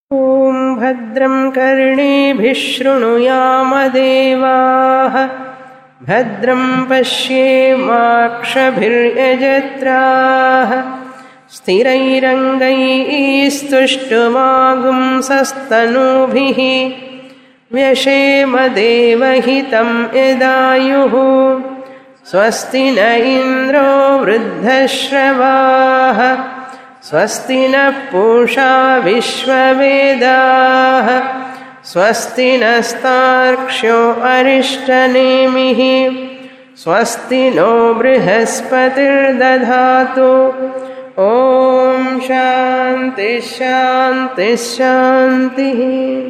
ॐ भद्रं कर्णेभिः शृणुयामदेवाः भद्रं पश्येमाक्षभिर्यजत्राः स्थिरैरङ्गैस्तुष्टुमागुंसस्तनूभिः व्यशेमदेवहितं यदायुः स्वस्ति न इन्द्रो वृद्धश्रवाः स्वस्ति नः पूषा विश्ववेदाः स्वस्ति नस्तार्क्ष्यो अरिष्टनेमिः स्वस्ति नो बृहस्पतिर्दधातु ॐ शान्तिः शान्तिः शान्तिः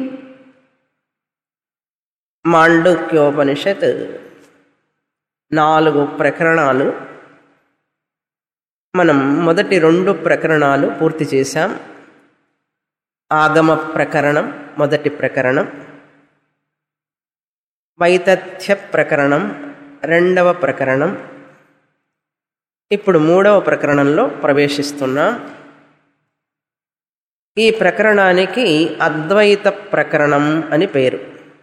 మాండుక్యోపనిషత్ నాలుగు ప్రకరణాలు మనం మొదటి రెండు ప్రకరణాలు పూర్తి చేశాం ఆగమ ప్రకరణం మొదటి ప్రకరణం వైతథ్య ప్రకరణం రెండవ ప్రకరణం ఇప్పుడు మూడవ ప్రకరణంలో ప్రవేశిస్తున్నాం ఈ ప్రకరణానికి అద్వైత ప్రకరణం అని పేరు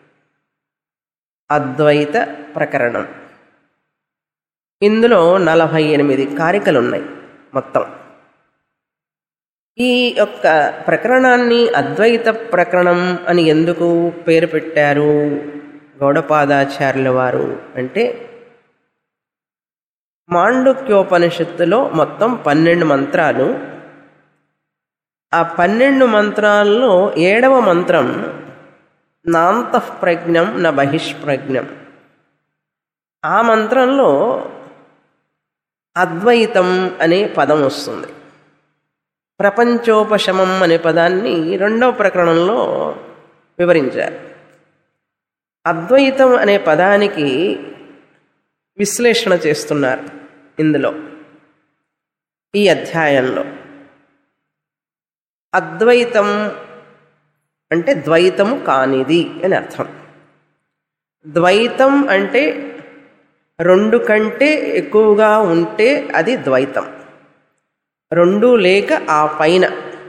అద్వైత ప్రకరణం ఇందులో నలభై ఎనిమిది కారికలు ఉన్నాయి మొత్తం ఈ యొక్క ప్రకరణాన్ని అద్వైత ప్రకరణం అని ఎందుకు పేరు పెట్టారు గౌడపాదాచార్యుల వారు అంటే మాండుక్యోపనిషత్తులో మొత్తం పన్నెండు మంత్రాలు ఆ పన్నెండు మంత్రాల్లో ఏడవ మంత్రం నాంతఃప్రజ్ఞం న బహిష్ప్రజ్ఞం ఆ మంత్రంలో అద్వైతం అనే పదం వస్తుంది ప్రపంచోపశమం అనే పదాన్ని రెండవ ప్రకరణంలో వివరించారు అద్వైతం అనే పదానికి విశ్లేషణ చేస్తున్నారు ఇందులో ఈ అధ్యాయంలో అద్వైతం అంటే ద్వైతము కానిది అని అర్థం ద్వైతం అంటే రెండు కంటే ఎక్కువగా ఉంటే అది ద్వైతం రెండు లేక ఆ పైన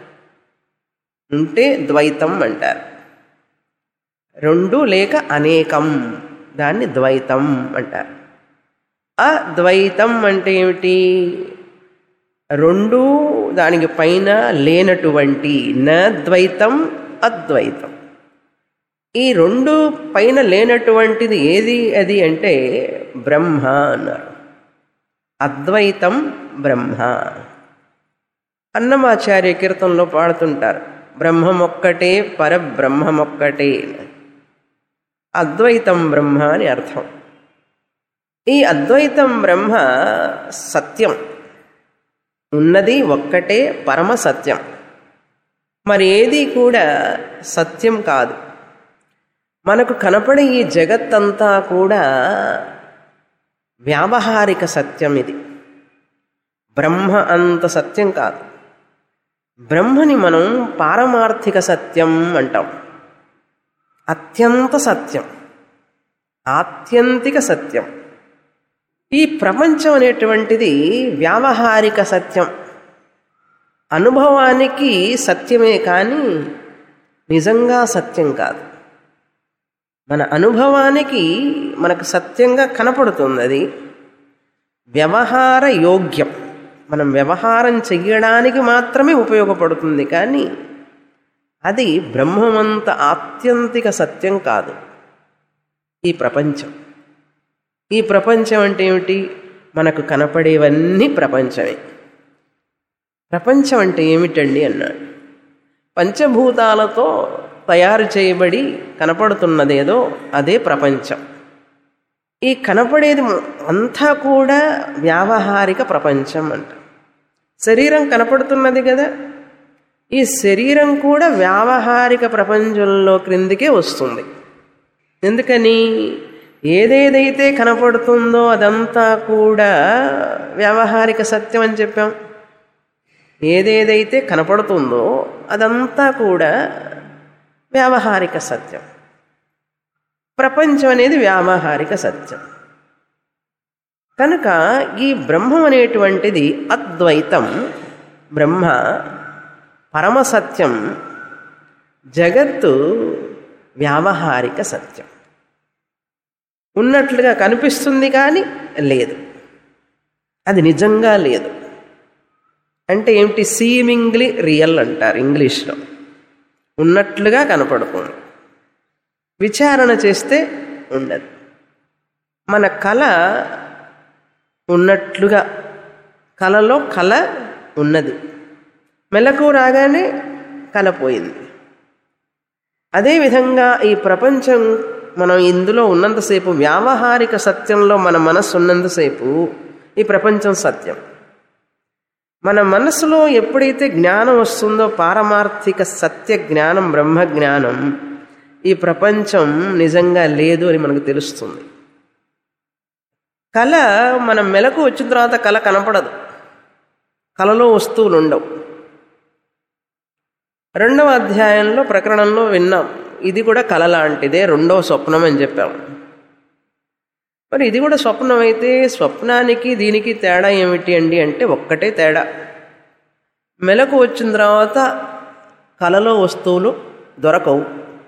ఉంటే ద్వైతం అంటారు రెండు లేక అనేకం దాన్ని ద్వైతం అంటారు అద్వైతం అంటే ఏమిటి రెండు దానికి పైన లేనటువంటి న ద్వైతం అద్వైతం ఈ రెండు పైన లేనటువంటిది ఏది అది అంటే బ్రహ్మ అన్నారు అద్వైతం బ్రహ్మ అన్నమాచార్య కీర్తనలో పాడుతుంటారు బ్రహ్మమొక్కటే పరబ్రహ్మమొక్కటే అద్వైతం బ్రహ్మ అని అర్థం ఈ అద్వైతం బ్రహ్మ సత్యం ఉన్నది ఒక్కటే పరమ సత్యం మరి ఏది కూడా సత్యం కాదు మనకు కనపడే ఈ జగత్తంతా కూడా వ్యావహారిక సత్యం ఇది బ్రహ్మ అంత సత్యం కాదు బ్రహ్మని మనం పారమార్థిక సత్యం అంటాం అత్యంత సత్యం ఆత్యంతిక సత్యం ఈ ప్రపంచం అనేటువంటిది వ్యావహారిక సత్యం అనుభవానికి సత్యమే కానీ నిజంగా సత్యం కాదు మన అనుభవానికి మనకు సత్యంగా కనపడుతుంది అది వ్యవహార యోగ్యం మనం వ్యవహారం చెయ్యడానికి మాత్రమే ఉపయోగపడుతుంది కానీ అది బ్రహ్మమంత ఆత్యంతిక సత్యం కాదు ఈ ప్రపంచం ఈ ప్రపంచం అంటే ఏమిటి మనకు కనపడేవన్నీ ప్రపంచమే ప్రపంచం అంటే ఏమిటండి అన్నాడు పంచభూతాలతో తయారు చేయబడి కనపడుతున్నదేదో అదే ప్రపంచం ఈ కనపడేది అంతా కూడా వ్యావహారిక ప్రపంచం అంట శరీరం కనపడుతున్నది కదా ఈ శరీరం కూడా వ్యావహారిక ప్రపంచంలో క్రిందికే వస్తుంది ఎందుకని ఏదేదైతే కనపడుతుందో అదంతా కూడా వ్యావహారిక సత్యం అని చెప్పాం ఏదేదైతే కనపడుతుందో అదంతా కూడా వ్యావహారిక సత్యం ప్రపంచం అనేది వ్యావహారిక సత్యం కనుక ఈ బ్రహ్మం అనేటువంటిది అద్వైతం బ్రహ్మ పరమసత్యం జగత్తు వ్యావహారిక సత్యం ఉన్నట్లుగా కనిపిస్తుంది కానీ లేదు అది నిజంగా లేదు అంటే ఏమిటి సీమింగ్లీ రియల్ అంటారు ఇంగ్లీష్లో ఉన్నట్లుగా కనపడుతుంది విచారణ చేస్తే ఉండదు మన కళ ఉన్నట్లుగా కళలో కళ ఉన్నది మెలకు రాగానే కళ పోయింది అదేవిధంగా ఈ ప్రపంచం మనం ఇందులో ఉన్నంతసేపు వ్యావహారిక సత్యంలో మన మనస్సు ఉన్నంతసేపు ఈ ప్రపంచం సత్యం మన మనసులో ఎప్పుడైతే జ్ఞానం వస్తుందో పారమార్థిక సత్య జ్ఞానం బ్రహ్మ జ్ఞానం ఈ ప్రపంచం నిజంగా లేదు అని మనకు తెలుస్తుంది కళ మనం మెలకు వచ్చిన తర్వాత కళ కనపడదు కళలో వస్తువులు ఉండవు రెండవ అధ్యాయంలో ప్రకరణంలో విన్నాం ఇది కూడా కళ లాంటిదే రెండవ స్వప్నం అని చెప్పాం మరి ఇది కూడా స్వప్నం అయితే స్వప్నానికి దీనికి తేడా ఏమిటి అండి అంటే ఒక్కటే తేడా మెలకు వచ్చిన తర్వాత కళలో వస్తువులు దొరకవు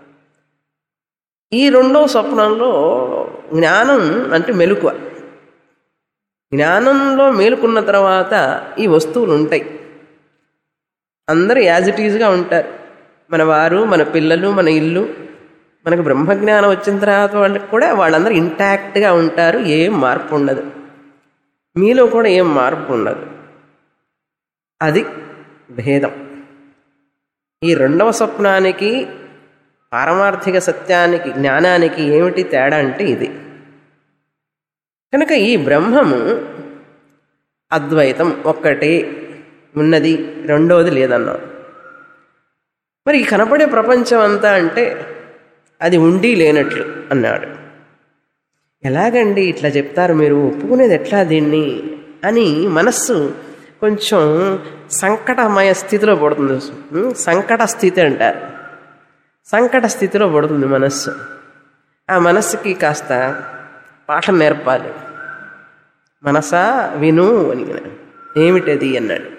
ఈ రెండవ స్వప్నంలో జ్ఞానం అంటే మెలకువ జ్ఞానంలో మేలుకున్న తర్వాత ఈ వస్తువులు ఉంటాయి అందరూ యాజ్ ఇట్ ఈజ్గా ఉంటారు మన వారు మన పిల్లలు మన ఇల్లు మనకు బ్రహ్మజ్ఞానం వచ్చిన తర్వాత వాళ్ళకి కూడా వాళ్ళందరూ ఇంటాక్ట్గా ఉంటారు ఏం మార్పు ఉండదు మీలో కూడా ఏం మార్పు ఉండదు అది భేదం ఈ రెండవ స్వప్నానికి పారమార్థిక సత్యానికి జ్ఞానానికి ఏమిటి తేడా అంటే ఇది కనుక ఈ బ్రహ్మము అద్వైతం ఒక్కటే ఉన్నది రెండవది లేదన్నాం మరి ఈ కనపడే ప్రపంచం అంతా అంటే అది ఉండి లేనట్లు అన్నాడు ఎలాగండి ఇట్లా చెప్తారు మీరు ఒప్పుకునేది ఎట్లా దీన్ని అని మనస్సు కొంచెం సంకటమయ స్థితిలో పడుతుంది ఉం? సంకట స్థితి అంటారు సంకట స్థితిలో పడుతుంది మనస్సు ఆ మనస్సుకి కాస్త పాఠం నేర్పాలి మనసా విను అని ఏమిటది అన్నాడు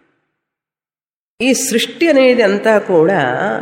ఈ సృష్టి అనేది అంతా కూడా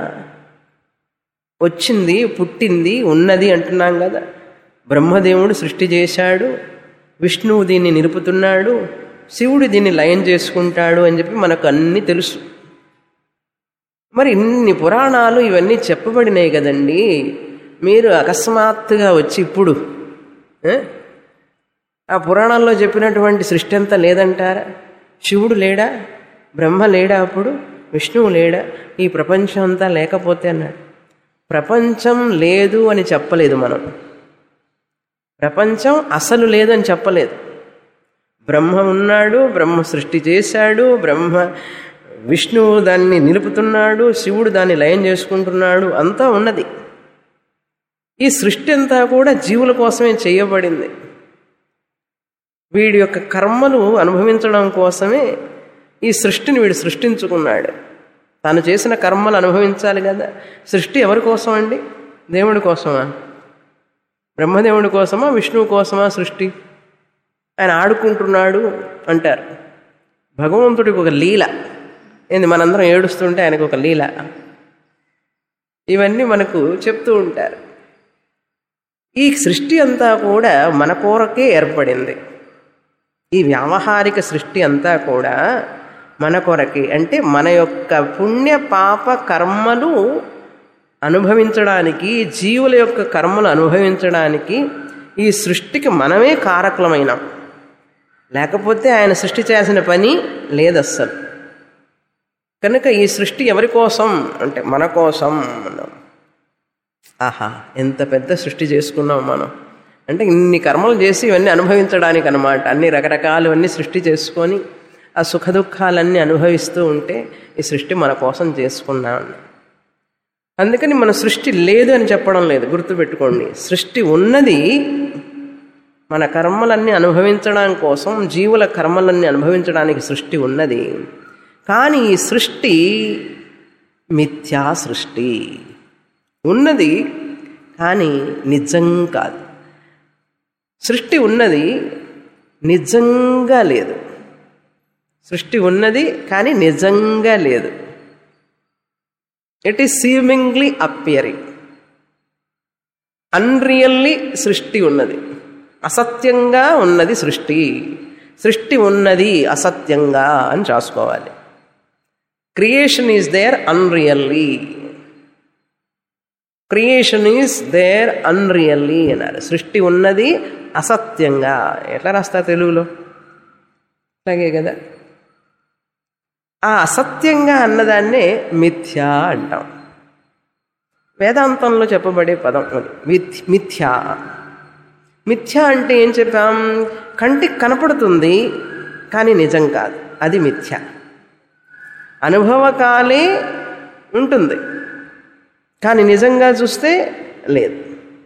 వచ్చింది పుట్టింది ఉన్నది అంటున్నాం కదా బ్రహ్మదేవుడు సృష్టి చేశాడు విష్ణువు దీన్ని నిలుపుతున్నాడు శివుడు దీన్ని లయం చేసుకుంటాడు అని చెప్పి మనకు అన్నీ తెలుసు మరి ఇన్ని పురాణాలు ఇవన్నీ చెప్పబడినాయి కదండి మీరు అకస్మాత్తుగా వచ్చి ఇప్పుడు ఏ? ఆ పురాణాల్లో చెప్పినటువంటి సృష్టి అంతా లేదంటారా శివుడు లేడా బ్రహ్మ లేడా అప్పుడు విష్ణువు లేడా ఈ ప్రపంచం అంతా లేకపోతే అన్నాడు ప్రపంచం లేదు అని చెప్పలేదు మనం ప్రపంచం అసలు లేదు అని చెప్పలేదు బ్రహ్మ ఉన్నాడు బ్రహ్మ సృష్టి చేశాడు బ్రహ్మ విష్ణువు దాన్ని నిలుపుతున్నాడు శివుడు దాన్ని లయం చేసుకుంటున్నాడు అంతా ఉన్నది ఈ సృష్టి అంతా కూడా జీవుల కోసమే చేయబడింది వీడి యొక్క కర్మలు అనుభవించడం కోసమే ఈ సృష్టిని వీడు సృష్టించుకున్నాడు తాను చేసిన కర్మలు అనుభవించాలి కదా సృష్టి ఎవరి కోసం అండి దేవుడి కోసమా బ్రహ్మదేవుడి కోసమా విష్ణువు కోసమా సృష్టి ఆయన ఆడుకుంటున్నాడు అంటారు భగవంతుడికి ఒక లీల ఏంది మనందరం ఏడుస్తుంటే ఆయనకు ఒక లీల ఇవన్నీ మనకు చెప్తూ ఉంటారు ఈ సృష్టి అంతా కూడా మన కోరకే ఏర్పడింది ఈ వ్యావహారిక సృష్టి అంతా కూడా మన కొరకే అంటే మన యొక్క పుణ్య పాప కర్మలు అనుభవించడానికి జీవుల యొక్క కర్మలు అనుభవించడానికి ఈ సృష్టికి మనమే కారకులమైనాం లేకపోతే ఆయన సృష్టి చేయాల్సిన పని లేదు అస్సలు కనుక ఈ సృష్టి ఎవరి కోసం అంటే మన కోసం అన్నాం ఆహా ఎంత పెద్ద సృష్టి చేసుకున్నాం మనం అంటే ఇన్ని కర్మలు చేసి ఇవన్నీ అనుభవించడానికి అనమాట అన్ని రకరకాలు అన్నీ సృష్టి చేసుకొని ఆ సుఖ దుఃఖాలన్నీ అనుభవిస్తూ ఉంటే ఈ సృష్టి మన కోసం చేసుకున్నాం అందుకని మన సృష్టి లేదు అని చెప్పడం లేదు గుర్తుపెట్టుకోండి సృష్టి ఉన్నది మన కర్మలన్నీ అనుభవించడం కోసం జీవుల కర్మలన్నీ అనుభవించడానికి సృష్టి ఉన్నది కానీ ఈ సృష్టి మిథ్యా సృష్టి ఉన్నది కానీ నిజం కాదు సృష్టి ఉన్నది నిజంగా లేదు సృష్టి ఉన్నది కానీ నిజంగా లేదు it is seemingly appearing unreally సృష్టి ఉన్నది అసత్యంగా ఉన్నది సృష్టి సృష్టి ఉన్నది అసత్యంగా అని రాసుకోవాలి creation is there unreally creation is there unreally అన్నారు సృష్టి ఉన్నది అసత్యంగా ఎట్లా రాస్తా తెలుగులో అలాగే కదా ఆ అసత్యంగా అన్నదాన్నే మిథ్య అంటాం వేదాంతంలో చెప్పబడే పదం అది మిథ్ మిథ్య మిథ్య అంటే ఏం చెప్పాం కంటికి కనపడుతుంది కానీ నిజం కాదు అది మిథ్య అనుభవకాలే ఉంటుంది కానీ నిజంగా చూస్తే లేదు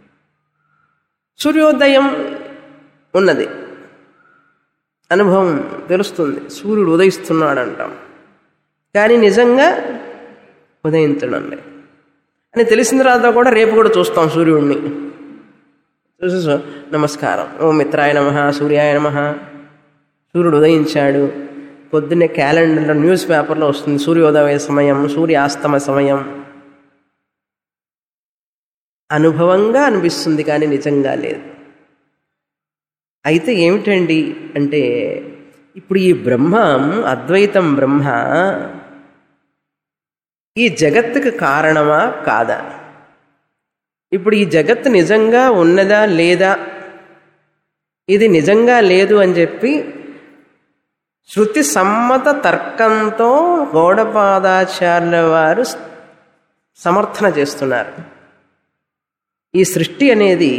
సూర్యోదయం ఉన్నది అనుభవం తెలుస్తుంది సూర్యుడు ఉదయిస్తున్నాడు అంటాం కానీ నిజంగా ఉదయించడం లేదు అని తెలిసిన తర్వాత కూడా రేపు కూడా చూస్తాం సూర్యుడిని చూసి "సో, నమస్కారం ఓ మిత్రాయ నమ సూర్యాయ నమ సూర్యుడు ఉదయించాడు పొద్దున్నే క్యాలెండర్లో న్యూస్ పేపర్లో వస్తుంది సూర్యోదయ సమయం సూర్యాస్తమ సమయం అనుభవంగా అనిపిస్తుంది కానీ నిజంగా లేదు అయితే ఏమిటండి అంటే ఇప్పుడు ఈ బ్రహ్మం అద్వైతం బ్రహ్మ ఈ జగత్తుకు కారణమా కాదా ఇప్పుడు ఈ జగత్తు నిజంగా ఉన్నదా లేదా ఇది నిజంగా లేదు అని చెప్పి శృతి సమ్మత తర్కంతో గౌడపాదాచార్యుల వారు సమర్థన చేస్తున్నారు ఈ సృష్టి అనేది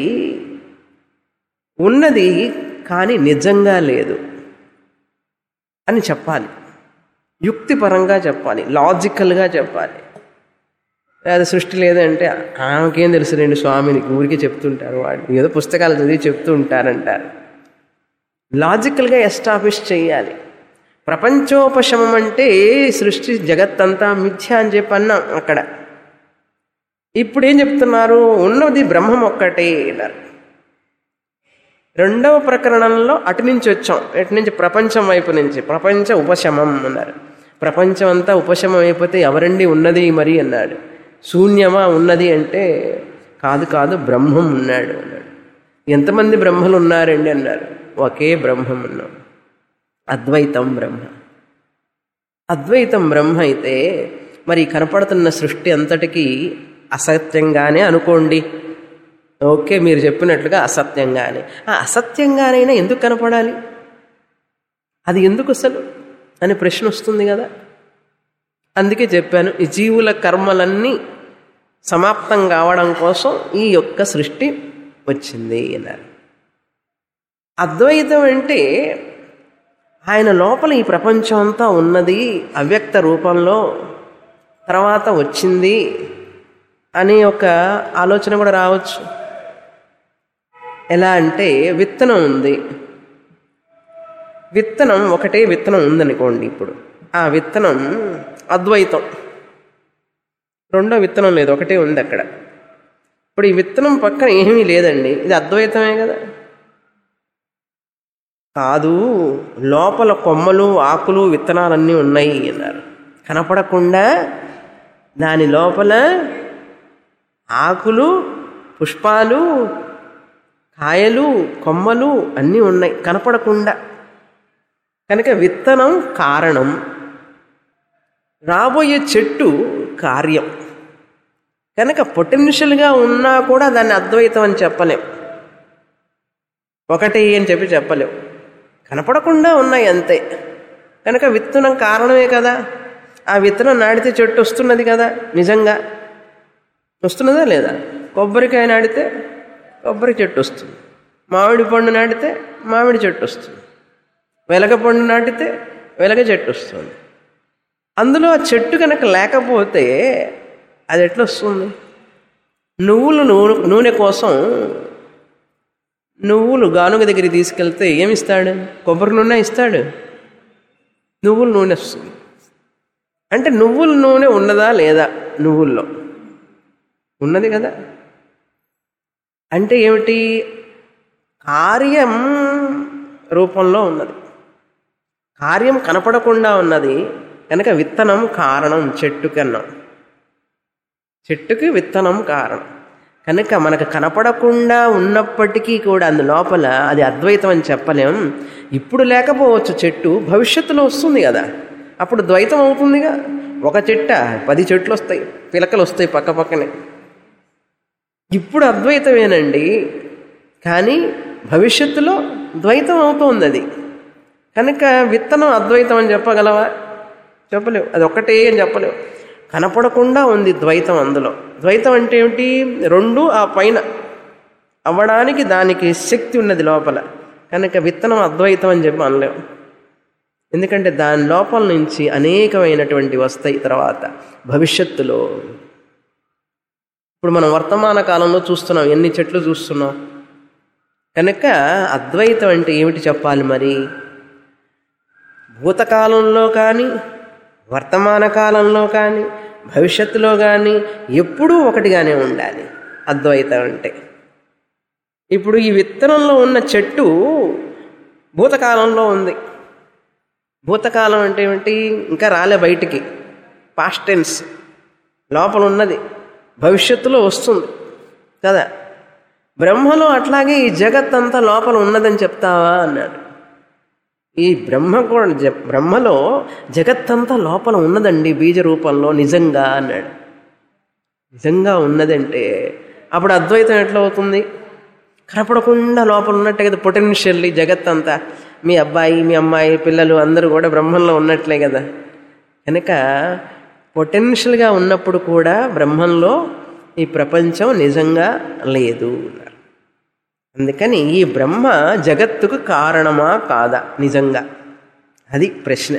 ఉన్నది కానీ నిజంగా లేదు అని చెప్పాలి యుక్తిపరంగా చెప్పాలి లాజికల్గా చెప్పాలి లేదా సృష్టి లేదంటే ఆమెకేం తెలుసు రెండు స్వామినికి ఊరికే చెప్తుంటారు వాళ్ళు ఏదో పుస్తకాలు చదివి చెప్తూ ఉంటారంటారు లాజికల్గా ఎస్టాబ్లిష్ చేయాలి ప్రపంచోపశమం అంటే సృష్టి జగత్తంతా మిథ్య అని చెప్పి అన్నాం అక్కడ ఇప్పుడు ఏం చెప్తున్నారు ఉన్నది బ్రహ్మం ఒక్కటే అన్నారు రెండవ ప్రకరణంలో అటు నుంచి వచ్చాం ఎటు నుంచి ప్రపంచం వైపు నుంచి ప్రపంచ ఉపశమం అన్నారు ప్రపంచం అంతా ఉపశమం అయిపోతే ఎవరండి ఉన్నది మరి అన్నాడు శూన్యమా ఉన్నది అంటే కాదు కాదు బ్రహ్మం ఉన్నాడు అన్నాడు ఎంతమంది బ్రహ్మలు ఉన్నారండి అన్నారు ఒకే బ్రహ్మం ఉన్నాం అద్వైతం బ్రహ్మ అద్వైతం బ్రహ్మ అయితే మరి కనపడుతున్న సృష్టి అంతటికీ అసత్యంగానే అనుకోండి ఓకే మీరు చెప్పినట్లుగా అసత్యంగానే ఆ అసత్యంగానైనా ఎందుకు కనపడాలి అది ఎందుకు అసలు అని ప్రశ్న వస్తుంది కదా అందుకే చెప్పాను ఈ జీవుల కర్మలన్నీ సమాప్తం కావడం కోసం ఈ యొక్క సృష్టి వచ్చింది అన్నారు అద్వైతం అంటే ఆయన లోపల ఈ ప్రపంచం అంతా ఉన్నది అవ్యక్త రూపంలో తర్వాత వచ్చింది అనే ఒక ఆలోచన కూడా రావచ్చు ఎలా అంటే విత్తనం ఉంది విత్తనం ఒకటే విత్తనం ఉందనుకోండి ఇప్పుడు ఆ విత్తనం అద్వైతం రెండో విత్తనం లేదు ఒకటే ఉంది అక్కడ ఇప్పుడు ఈ విత్తనం పక్కన ఏమీ లేదండి ఇది అద్వైతమే కదా కాదు లోపల కొమ్మలు ఆకులు విత్తనాలన్నీ ఉన్నాయి అన్నారు కనపడకుండా దాని లోపల ఆకులు పుష్పాలు కాయలు కొమ్మలు అన్నీ ఉన్నాయి కనపడకుండా కనుక విత్తనం కారణం రాబోయే చెట్టు కార్యం కనుక పొటెన్షియల్గా ఉన్నా కూడా దాన్ని అద్వైతం అని చెప్పలేం ఒకటి అని చెప్పి చెప్పలేం కనపడకుండా ఉన్నాయి అంతే కనుక విత్తనం కారణమే కదా ఆ విత్తనం నాటితే చెట్టు వస్తున్నది కదా నిజంగా వస్తున్నదా లేదా కొబ్బరికాయ నాటితే కొబ్బరి చెట్టు వస్తుంది మామిడి పండు నాటితే మామిడి చెట్టు వస్తుంది వెలగ పండు నాటితే వెలగ చెట్టు వస్తుంది అందులో ఆ చెట్టు కనుక లేకపోతే అది ఎట్లా వస్తుంది నువ్వులు నూనె నూనె కోసం నువ్వులు గానుగ దగ్గరికి తీసుకెళ్తే ఏమి ఇస్తాడు కొబ్బరి నూనె ఇస్తాడు నువ్వుల నూనె వస్తుంది అంటే నువ్వుల నూనె ఉన్నదా లేదా నువ్వుల్లో ఉన్నది కదా అంటే ఏమిటి కార్యం రూపంలో ఉన్నది కార్యం కనపడకుండా ఉన్నది కనుక విత్తనం కారణం చెట్టు కన్నా చెట్టుకి విత్తనం కారణం కనుక మనకు కనపడకుండా ఉన్నప్పటికీ కూడా అందు లోపల అది అద్వైతం అని చెప్పలేం ఇప్పుడు లేకపోవచ్చు చెట్టు భవిష్యత్తులో వస్తుంది కదా అప్పుడు ద్వైతం అవుతుందిగా ఒక చెట్ట పది చెట్లు వస్తాయి పిలకలు వస్తాయి పక్క పక్కనే ఇప్పుడు అద్వైతమేనండి కానీ భవిష్యత్తులో ద్వైతం అవుతోంది అది కనుక విత్తనం అద్వైతం అని చెప్పగలవా చెప్పలేవు అది ఒక్కటే అని చెప్పలేవు కనపడకుండా ఉంది ద్వైతం అందులో ద్వైతం అంటే ఏమిటి రెండు ఆ పైన అవ్వడానికి దానికి శక్తి ఉన్నది లోపల కనుక విత్తనం అద్వైతం అని చెప్పి అనలేము ఎందుకంటే దాని లోపల నుంచి అనేకమైనటువంటి వస్తాయి తర్వాత భవిష్యత్తులో ఇప్పుడు మనం వర్తమాన కాలంలో చూస్తున్నాం ఎన్ని చెట్లు చూస్తున్నాం కనుక అద్వైతం అంటే ఏమిటి చెప్పాలి మరి భూతకాలంలో కానీ వర్తమాన కాలంలో కానీ భవిష్యత్తులో కానీ ఎప్పుడూ ఒకటిగానే ఉండాలి అద్వైతం అంటే ఇప్పుడు ఈ విత్తనంలో ఉన్న చెట్టు భూతకాలంలో ఉంది భూతకాలం అంటే ఏమిటి ఇంకా రాలే బయటికి పాస్ట్ టెన్స్ లోపల ఉన్నది భవిష్యత్తులో వస్తుంది కదా బ్రహ్మలో అట్లాగే ఈ జగత్ అంతా లోపల ఉన్నదని చెప్తావా అన్నాడు ఈ బ్రహ్మ కూడా జ- బ్రహ్మలో జగత్తంతా లోపల ఉన్నదండి బీజ రూపంలో నిజంగా అన్నాడు నిజంగా ఉన్నదంటే అప్పుడు అద్వైతం ఎట్లా అవుతుంది కనపడకుండా లోపల ఉన్నట్టే కదా పొటెన్షియల్లీ జగత్ అంతా మీ అబ్బాయి మీ అమ్మాయి పిల్లలు అందరూ కూడా బ్రహ్మంలో ఉన్నట్లే కదా కనుక పొటెన్షియల్గా ఉన్నప్పుడు కూడా బ్రహ్మంలో ఈ ప్రపంచం నిజంగా లేదు అన్నారు అందుకని ఈ బ్రహ్మ జగత్తుకు కారణమా కాదా నిజంగా అది ప్రశ్న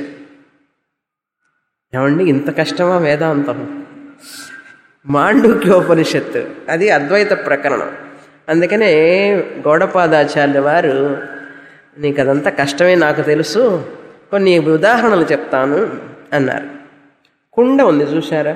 ఏమండి ఇంత కష్టమా వేదాంతం మాండూక్యోపనిషత్తు అది అద్వైత ప్రకరణం అందుకనే గౌడపాదాచార్య వారు నీకు అదంతా కష్టమే నాకు తెలుసు కొన్ని ఉదాహరణలు చెప్తాను అన్నారు కుండ ఉంది చూసారా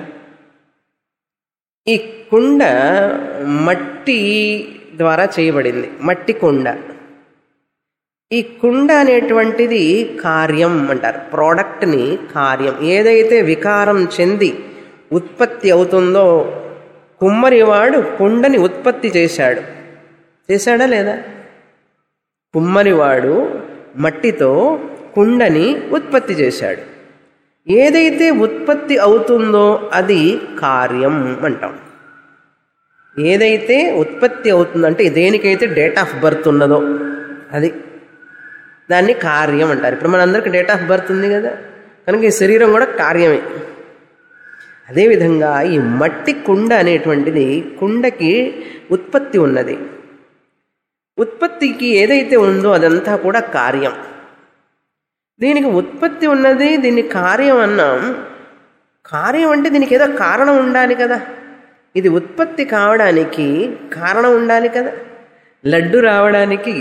ఈ కుండ మట్టి ద్వారా చేయబడింది మట్టి కుండ ఈ కుండ అనేటువంటిది కార్యం అంటారు ప్రోడక్ట్ని కార్యం ఏదైతే వికారం చెంది ఉత్పత్తి అవుతుందో కుమ్మరివాడు కుండని ఉత్పత్తి చేశాడు చేశాడా లేదా కుమ్మరివాడు మట్టితో కుండని ఉత్పత్తి చేశాడు ఏదైతే ఉత్పత్తి అవుతుందో అది కార్యం అంటాం ఏదైతే ఉత్పత్తి అవుతుందంటే దేనికైతే డేట్ ఆఫ్ బర్త్ ఉన్నదో అది దాన్ని కార్యం అంటారు ఇప్పుడు మనందరికి డేట్ ఆఫ్ బర్త్ ఉంది కదా కనుక ఈ శరీరం కూడా కార్యమే అదేవిధంగా ఈ మట్టి కుండ అనేటువంటిది కుండకి ఉత్పత్తి ఉన్నది ఉత్పత్తికి ఏదైతే ఉందో అదంతా కూడా కార్యం దీనికి ఉత్పత్తి ఉన్నది దీన్ని కార్యం అన్నాం కార్యం అంటే దీనికి ఏదో కారణం ఉండాలి కదా ఇది ఉత్పత్తి కావడానికి కారణం ఉండాలి కదా లడ్డు రావడానికి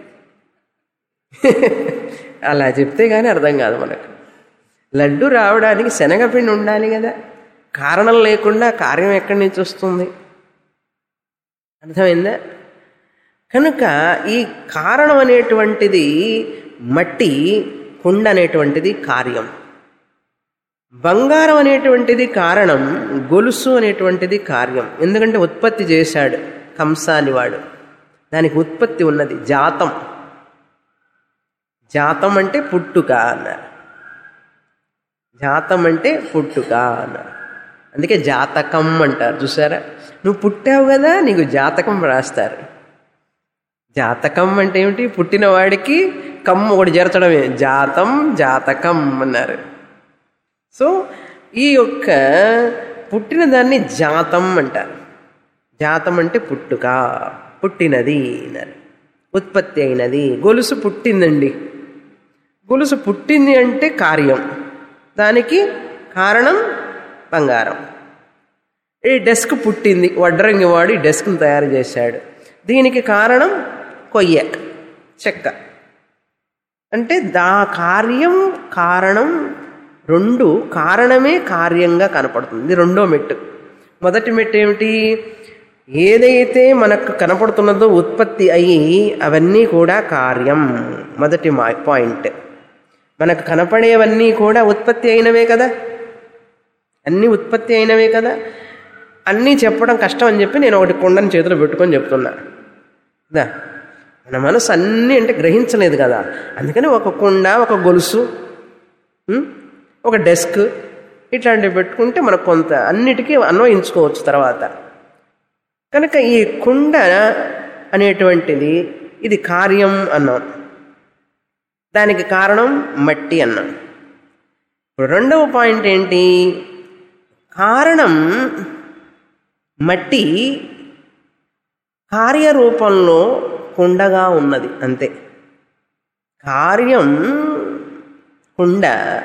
అలా చెప్తే కానీ అర్థం కాదు మనకు లడ్డు రావడానికి శనగపిండి ఉండాలి కదా కారణం లేకుండా కార్యం ఎక్కడి నుంచి వస్తుంది అర్థమైందా కనుక ఈ కారణం అనేటువంటిది మట్టి కుండ అనేటువంటిది కార్యం బంగారం అనేటువంటిది కారణం గొలుసు అనేటువంటిది కార్యం ఎందుకంటే ఉత్పత్తి చేశాడు కంసాలి వాడు దానికి ఉత్పత్తి ఉన్నది జాతం జాతం అంటే పుట్టుక అన్నారు జాతం అంటే పుట్టుక అన్నారు అందుకే జాతకం అంటారు చూసారా నువ్వు పుట్టావు కదా నీకు జాతకం రాస్తారు జాతకం అంటే ఏమిటి పుట్టిన వాడికి కమ్మ ఒకటి చేర్చడమే జాతం జాతకం అన్నారు సో ఈ యొక్క పుట్టిన దాన్ని జాతం అంటారు జాతం అంటే పుట్టుక పుట్టినది అన్నారు ఉత్పత్తి అయినది గొలుసు పుట్టిందండి గొలుసు పుట్టింది అంటే కార్యం దానికి కారణం బంగారం ఈ డెస్క్ పుట్టింది వడ్రంగి వాడు ఈ డెస్క్ను తయారు చేశాడు దీనికి కారణం కొయ్య చెక్క అంటే దా కార్యం కారణం రెండు కారణమే కార్యంగా కనపడుతుంది ఇది రెండో మెట్టు మొదటి మెట్టు ఏమిటి ఏదైతే మనకు కనపడుతున్నదో ఉత్పత్తి అయ్యి అవన్నీ కూడా కార్యం మొదటి మా పాయింట్ మనకు కనపడేవన్నీ కూడా ఉత్పత్తి అయినవే కదా అన్నీ ఉత్పత్తి అయినవే కదా అన్నీ చెప్పడం కష్టం అని చెప్పి నేను ఒకటి కుండని చేతిలో పెట్టుకొని చెప్తున్నా దా మన మనసు అన్నీ అంటే గ్రహించలేదు కదా అందుకని ఒక కుండ ఒక గొలుసు ఉం? ఒక డెస్క్ ఇట్లాంటివి పెట్టుకుంటే మనకు కొంత అన్నిటికీ అన్వయించుకోవచ్చు తర్వాత కనుక ఈ కుండ అనేటువంటిది ఇది కార్యం అన్నాం దానికి కారణం మట్టి అన్నాం ఇప్పుడు రెండవ పాయింట్ ఏంటి కారణం మట్టి కార్యరూపంలో కుండగా ఉన్నది అంతే కార్యం కుండ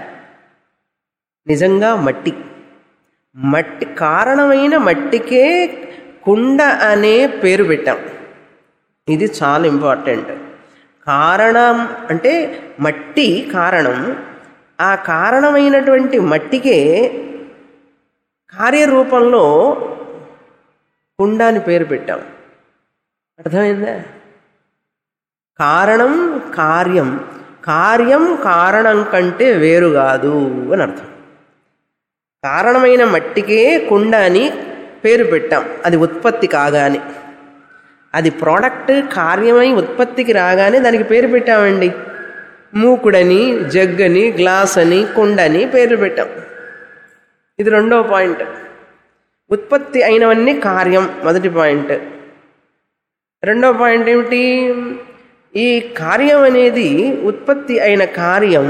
నిజంగా మట్టి మట్టి కారణమైన మట్టికే కుండ అనే పేరు పెట్టాం ఇది చాలా ఇంపార్టెంట్ కారణం అంటే మట్టి కారణం ఆ కారణమైనటువంటి మట్టికే కార్యరూపంలో కుండ అని పేరు పెట్టాం అర్థమైందా కారణం కార్యం కార్యం కారణం కంటే వేరు కాదు అని అర్థం కారణమైన మట్టికే కుండ అని పేరు పెట్టాం అది ఉత్పత్తి కాగానే అది ప్రోడక్ట్ కార్యమై ఉత్పత్తికి రాగానే దానికి పేరు పెట్టామండి మూకుడని జగ్గని గ్లాస్ అని కుండని పేర్లు పెట్టాం ఇది రెండో పాయింట్ ఉత్పత్తి అయినవన్నీ కార్యం మొదటి పాయింట్ రెండో పాయింట్ ఏమిటి ఈ కార్యం అనేది ఉత్పత్తి అయిన కార్యం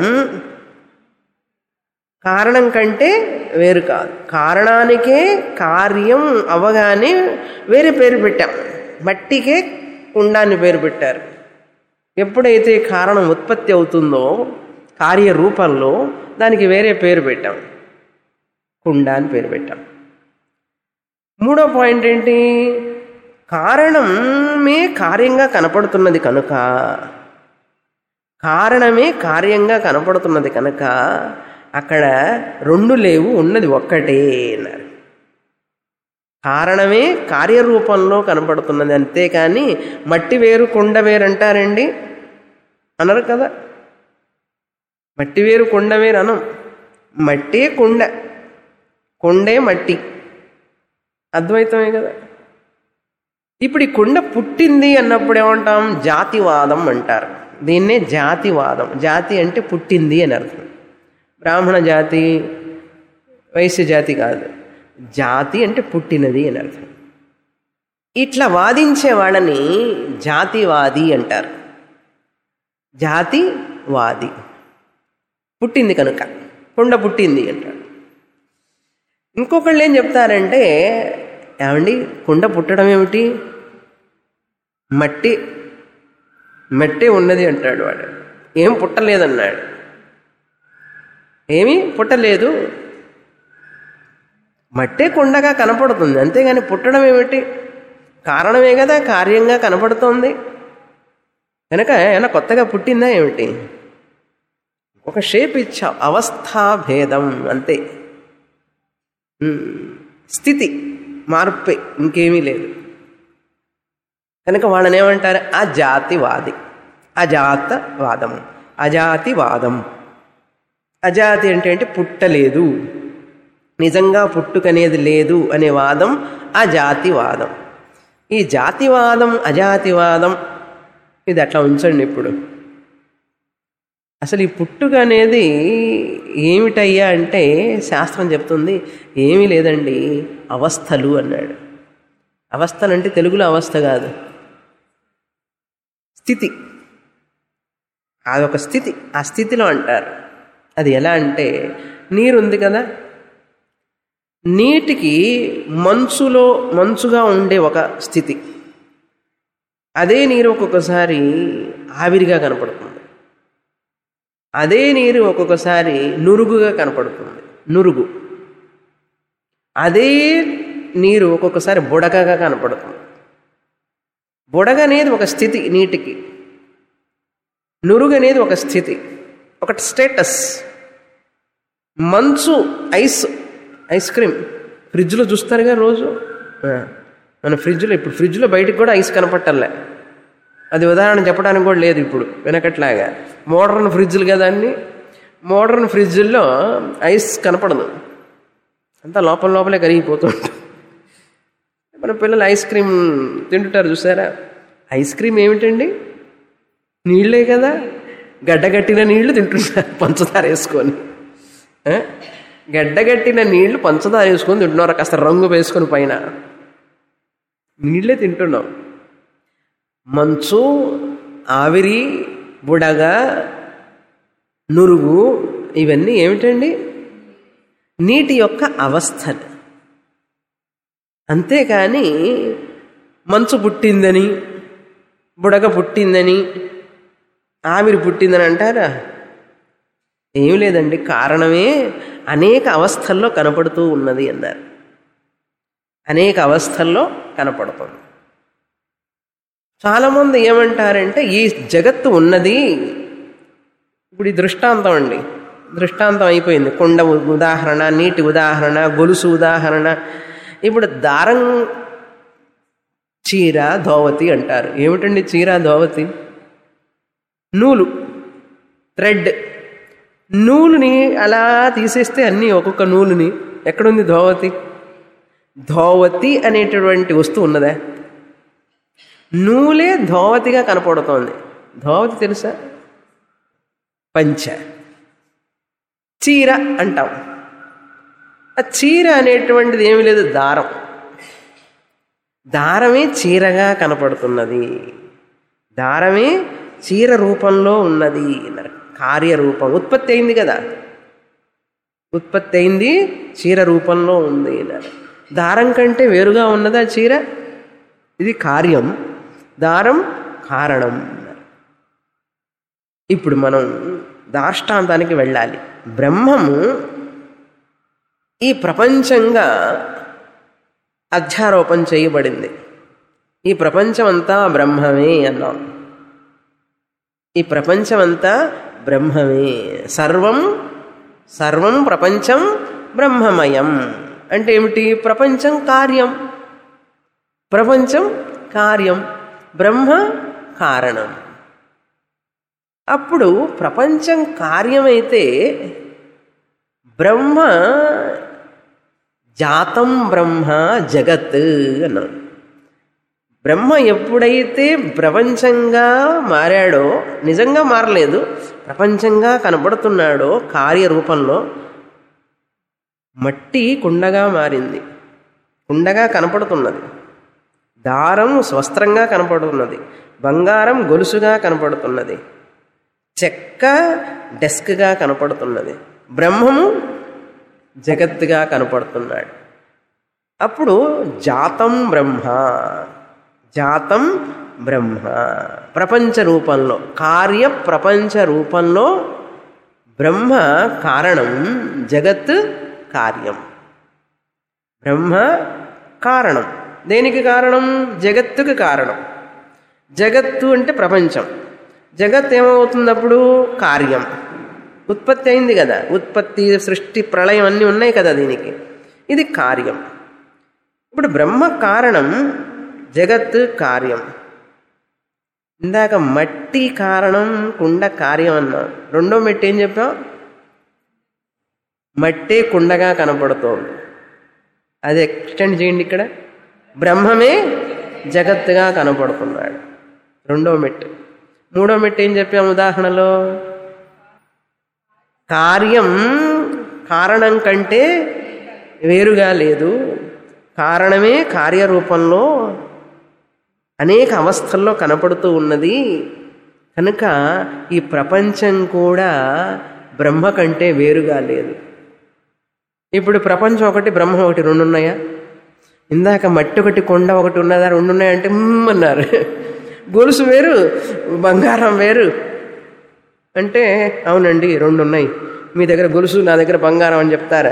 కారణం కంటే వేరు కాదు కారణానికే కార్యం అవగానే వేరే పేరు పెట్టాం మట్టికే కుండాన్ని పేరు పెట్టారు ఎప్పుడైతే కారణం ఉత్పత్తి అవుతుందో కార్యరూపంలో దానికి వేరే పేరు పెట్టాం కుండ అని పేరు పెట్టాం మూడో పాయింట్ ఏంటి కారణమే కార్యంగా కనపడుతున్నది కనుక కారణమే కార్యంగా కనపడుతున్నది కనుక అక్కడ రెండు లేవు ఉన్నది ఒక్కటే అన్నారు కారణమే కార్యరూపంలో కనపడుతున్నది అంతేకాని మట్టి వేరు కుండ వేరు అంటారండి అనరు కదా మట్టి వేరు కుండ వేరు అనం మట్టే కుండ కుండే మట్టి అద్వైతమే కదా ఇప్పుడు ఈ కుండ పుట్టింది అన్నప్పుడు ఏమంటాం జాతివాదం అంటారు దీన్నే జాతివాదం జాతి అంటే పుట్టింది అని అర్థం బ్రాహ్మణ జాతి వైశ్య జాతి కాదు జాతి అంటే పుట్టినది అని అర్థం ఇట్లా వాదించే వాళ్ళని జాతివాది అంటారు జాతివాది పుట్టింది కనుక కుండ పుట్టింది అంటారు ఇంకొకళ్ళు ఏం చెప్తారంటే ఏమండి కుండ పుట్టడం ఏమిటి మట్టి మట్టే ఉన్నది అంటాడు వాడు ఏం పుట్టలేదన్నాడు ఏమీ పుట్టలేదు మట్టే కుండగా కనపడుతుంది అంతేగాని పుట్టడం ఏమిటి కారణమే కదా కార్యంగా కనపడుతోంది కనుక ఏమైనా కొత్తగా పుట్టిందా ఏమిటి ఒక షేప్ ఇచ్చా అవస్థాభేదం అంతే ఉమ్, స్థితి మార్పే ఇంకేమీ లేదు కనుక వాళ్ళని ఏమంటారు అజాతివాది అజాతవాదం అజాతివాదం అజాతి అంటే అంటే పుట్టలేదు నిజంగా పుట్టుకనేది లేదు అనే వాదం అజాతివాదం ఈ జాతివాదం అజాతివాదం ఇది అట్లా ఉంచండి ఇప్పుడు అసలు ఈ పుట్టుక అనేది ఏమిటయ్యా అంటే శాస్త్రం చెప్తుంది ఏమీ లేదండి అవస్థలు అన్నాడు అవస్థలు అంటే తెలుగులో అవస్థ కాదు స్థితి అదొక స్థితి ఆ స్థితిలో అంటారు అది ఎలా అంటే నీరు ఉంది కదా నీటికి మంచులో మంచుగా ఉండే ఒక స్థితి అదే నీరు ఒక్కొక్కసారి ఆవిరిగా కనపడుతుంది అదే నీరు ఒక్కొక్కసారి నురుగుగా కనపడుతుంది నురుగు అదే నీరు ఒక్కొక్కసారి బుడగగా కనపడుతుంది బుడగ అనేది ఒక స్థితి నీటికి నురుగు అనేది ఒక స్థితి ఒక స్టేటస్ మంచు ఐస్ ఐస్ క్రీమ్ ఫ్రిడ్జ్లో చూస్తారుగా రోజు ఆ, మన ఫ్రిడ్జ్లో ఇప్పుడు ఫ్రిడ్జ్లో బయటకు కూడా ఐస్ కనపట్టలే అది ఉదాహరణ చెప్పడానికి కూడా లేదు ఇప్పుడు వెనకట్లాగా మోడర్న్ ఫ్రిడ్జ్లు కదా అన్ని మోడర్న్ ఫ్రిడ్జ్ల్లో ఐస్ కనపడదు అంతా లోపల లోపలే కరిగిపోతుంటుంది మన పిల్లలు ఐస్ క్రీమ్ తింటుంటారు చూసారా ఐస్ క్రీమ్ ఏమిటండి నీళ్ళే కదా గడ్డగట్టిన నీళ్లు తింటున్నారు పంచదార వేసుకొని ఆ? గడ్డగట్టిన నీళ్లు పంచదార వేసుకొని తింటున్నారు కాస్త రంగు వేసుకొని పైన నీళ్ళే తింటున్నాం మంచు ఆవిరి బుడగ నురుగు ఇవన్నీ ఏమిటండి నీటి యొక్క అవస్థలు అంతేకాని మంచు పుట్టిందని బుడగ పుట్టిందని ఆవిరి పుట్టిందని అంటారా ఏం లేదండి కారణమే అనేక అవస్థల్లో కనపడుతూ ఉన్నది అన్నారు అనేక అవస్థల్లో కనపడుతుంది చాలామంది ఏమంటారంటే ఈ జగత్తు ఉన్నది ఇప్పుడు ఈ దృష్టాంతం అండి దృష్టాంతం అయిపోయింది కొండ ఉ- ఉదాహరణ నీటి ఉదాహరణ గొలుసు ఉదాహరణ ఇప్పుడు దారం చీర ధోవతి అంటారు ఏమిటండి చీర ధోవతి నూలు థ్రెడ్ నూలుని అలా తీసేస్తే అన్నీ ఒక్కొక్క నూలుని ఎక్కడుంది ధోవతి ధోవతి అనేటటువంటి వస్తువు ఉన్నదా నూలే ధోవతిగా కనపడుతోంది ధోవతి తెలుసా పంచ చీర అంటాం ఆ చీర అనేటువంటిది ఏమీ లేదు దారం దారమే చీరగా కనపడుతున్నది దారమే చీర రూపంలో ఉన్నది అన్నారు కార్యరూపం ఉత్పత్తి అయింది కదా ఉత్పత్తి అయింది చీర రూపంలో ఉంది అన్నారు దారం కంటే వేరుగా ఉన్నదా చీర ఇది కార్యం దారం కారణం అన్నారు ఇప్పుడు మనం దాష్టాంతానికి వెళ్ళాలి బ్రహ్మము ఈ ప్రపంచంగా అధ్యారోపణ చేయబడింది ఈ ప్రపంచమంతా బ్రహ్మమే అన్నాం ఈ ప్రపంచమంతా బ్రహ్మమే సర్వం సర్వం ప్రపంచం బ్రహ్మమయం అంటే ఏమిటి ప్రపంచం కార్యం ప్రపంచం కార్యం బ్రహ్మ కారణం అప్పుడు ప్రపంచం కార్యమైతే బ్రహ్మ జాతం బ్రహ్మ జగత్ అన్నాం బ్రహ్మ ఎప్పుడైతే ప్రపంచంగా మారాడో నిజంగా మారలేదు ప్రపంచంగా కనబడుతున్నాడో కార్యరూపంలో మట్టి కుండగా మారింది కుండగా కనపడుతున్నది దారం స్వస్త్రంగా కనపడుతున్నది బంగారం గొలుసుగా కనపడుతున్నది చెక్క డెస్క్గా కనపడుతున్నది బ్రహ్మము జగత్తుగా కనపడుతున్నాడు అప్పుడు జాతం బ్రహ్మ జాతం బ్రహ్మ ప్రపంచ రూపంలో కార్య ప్రపంచ రూపంలో బ్రహ్మ కారణం జగత్ కార్యం బ్రహ్మ కారణం దేనికి కారణం జగత్తుకు కారణం జగత్తు అంటే ప్రపంచం జగత్ ఏమవుతుంది అప్పుడు కార్యం ఉత్పత్తి అయింది కదా ఉత్పత్తి సృష్టి ప్రళయం అన్నీ ఉన్నాయి కదా దీనికి ఇది కార్యం ఇప్పుడు బ్రహ్మ కారణం జగత్ కార్యం ఇందాక మట్టి కారణం కుండ కార్యం అన్నాం రెండో మెట్టి ఏం చెప్పాం మట్టే కుండగా కనపడుతోంది అది ఎక్స్టెండ్ చేయండి ఇక్కడ బ్రహ్మమే జగత్తుగా కనపడుతున్నాడు రెండో మెట్టు మూడో మెట్టు ఏం చెప్పాము ఉదాహరణలో కార్యం కారణం కంటే వేరుగా లేదు కారణమే కార్యరూపంలో అనేక అవస్థల్లో కనపడుతూ ఉన్నది కనుక ఈ ప్రపంచం కూడా బ్రహ్మ కంటే వేరుగా లేదు ఇప్పుడు ప్రపంచం ఒకటి బ్రహ్మ ఒకటి రెండు ఉన్నాయా ఇందాక మట్టి ఒకటి కొండ ఒకటి ఉన్నదా రెండు ఉన్నాయంటే "మ్మ్" అన్నారు గొలుసు వేరు బంగారం వేరు అంటే అవునండి రెండు ఉన్నాయి మీ దగ్గర గొలుసు నా దగ్గర బంగారం అని చెప్తారా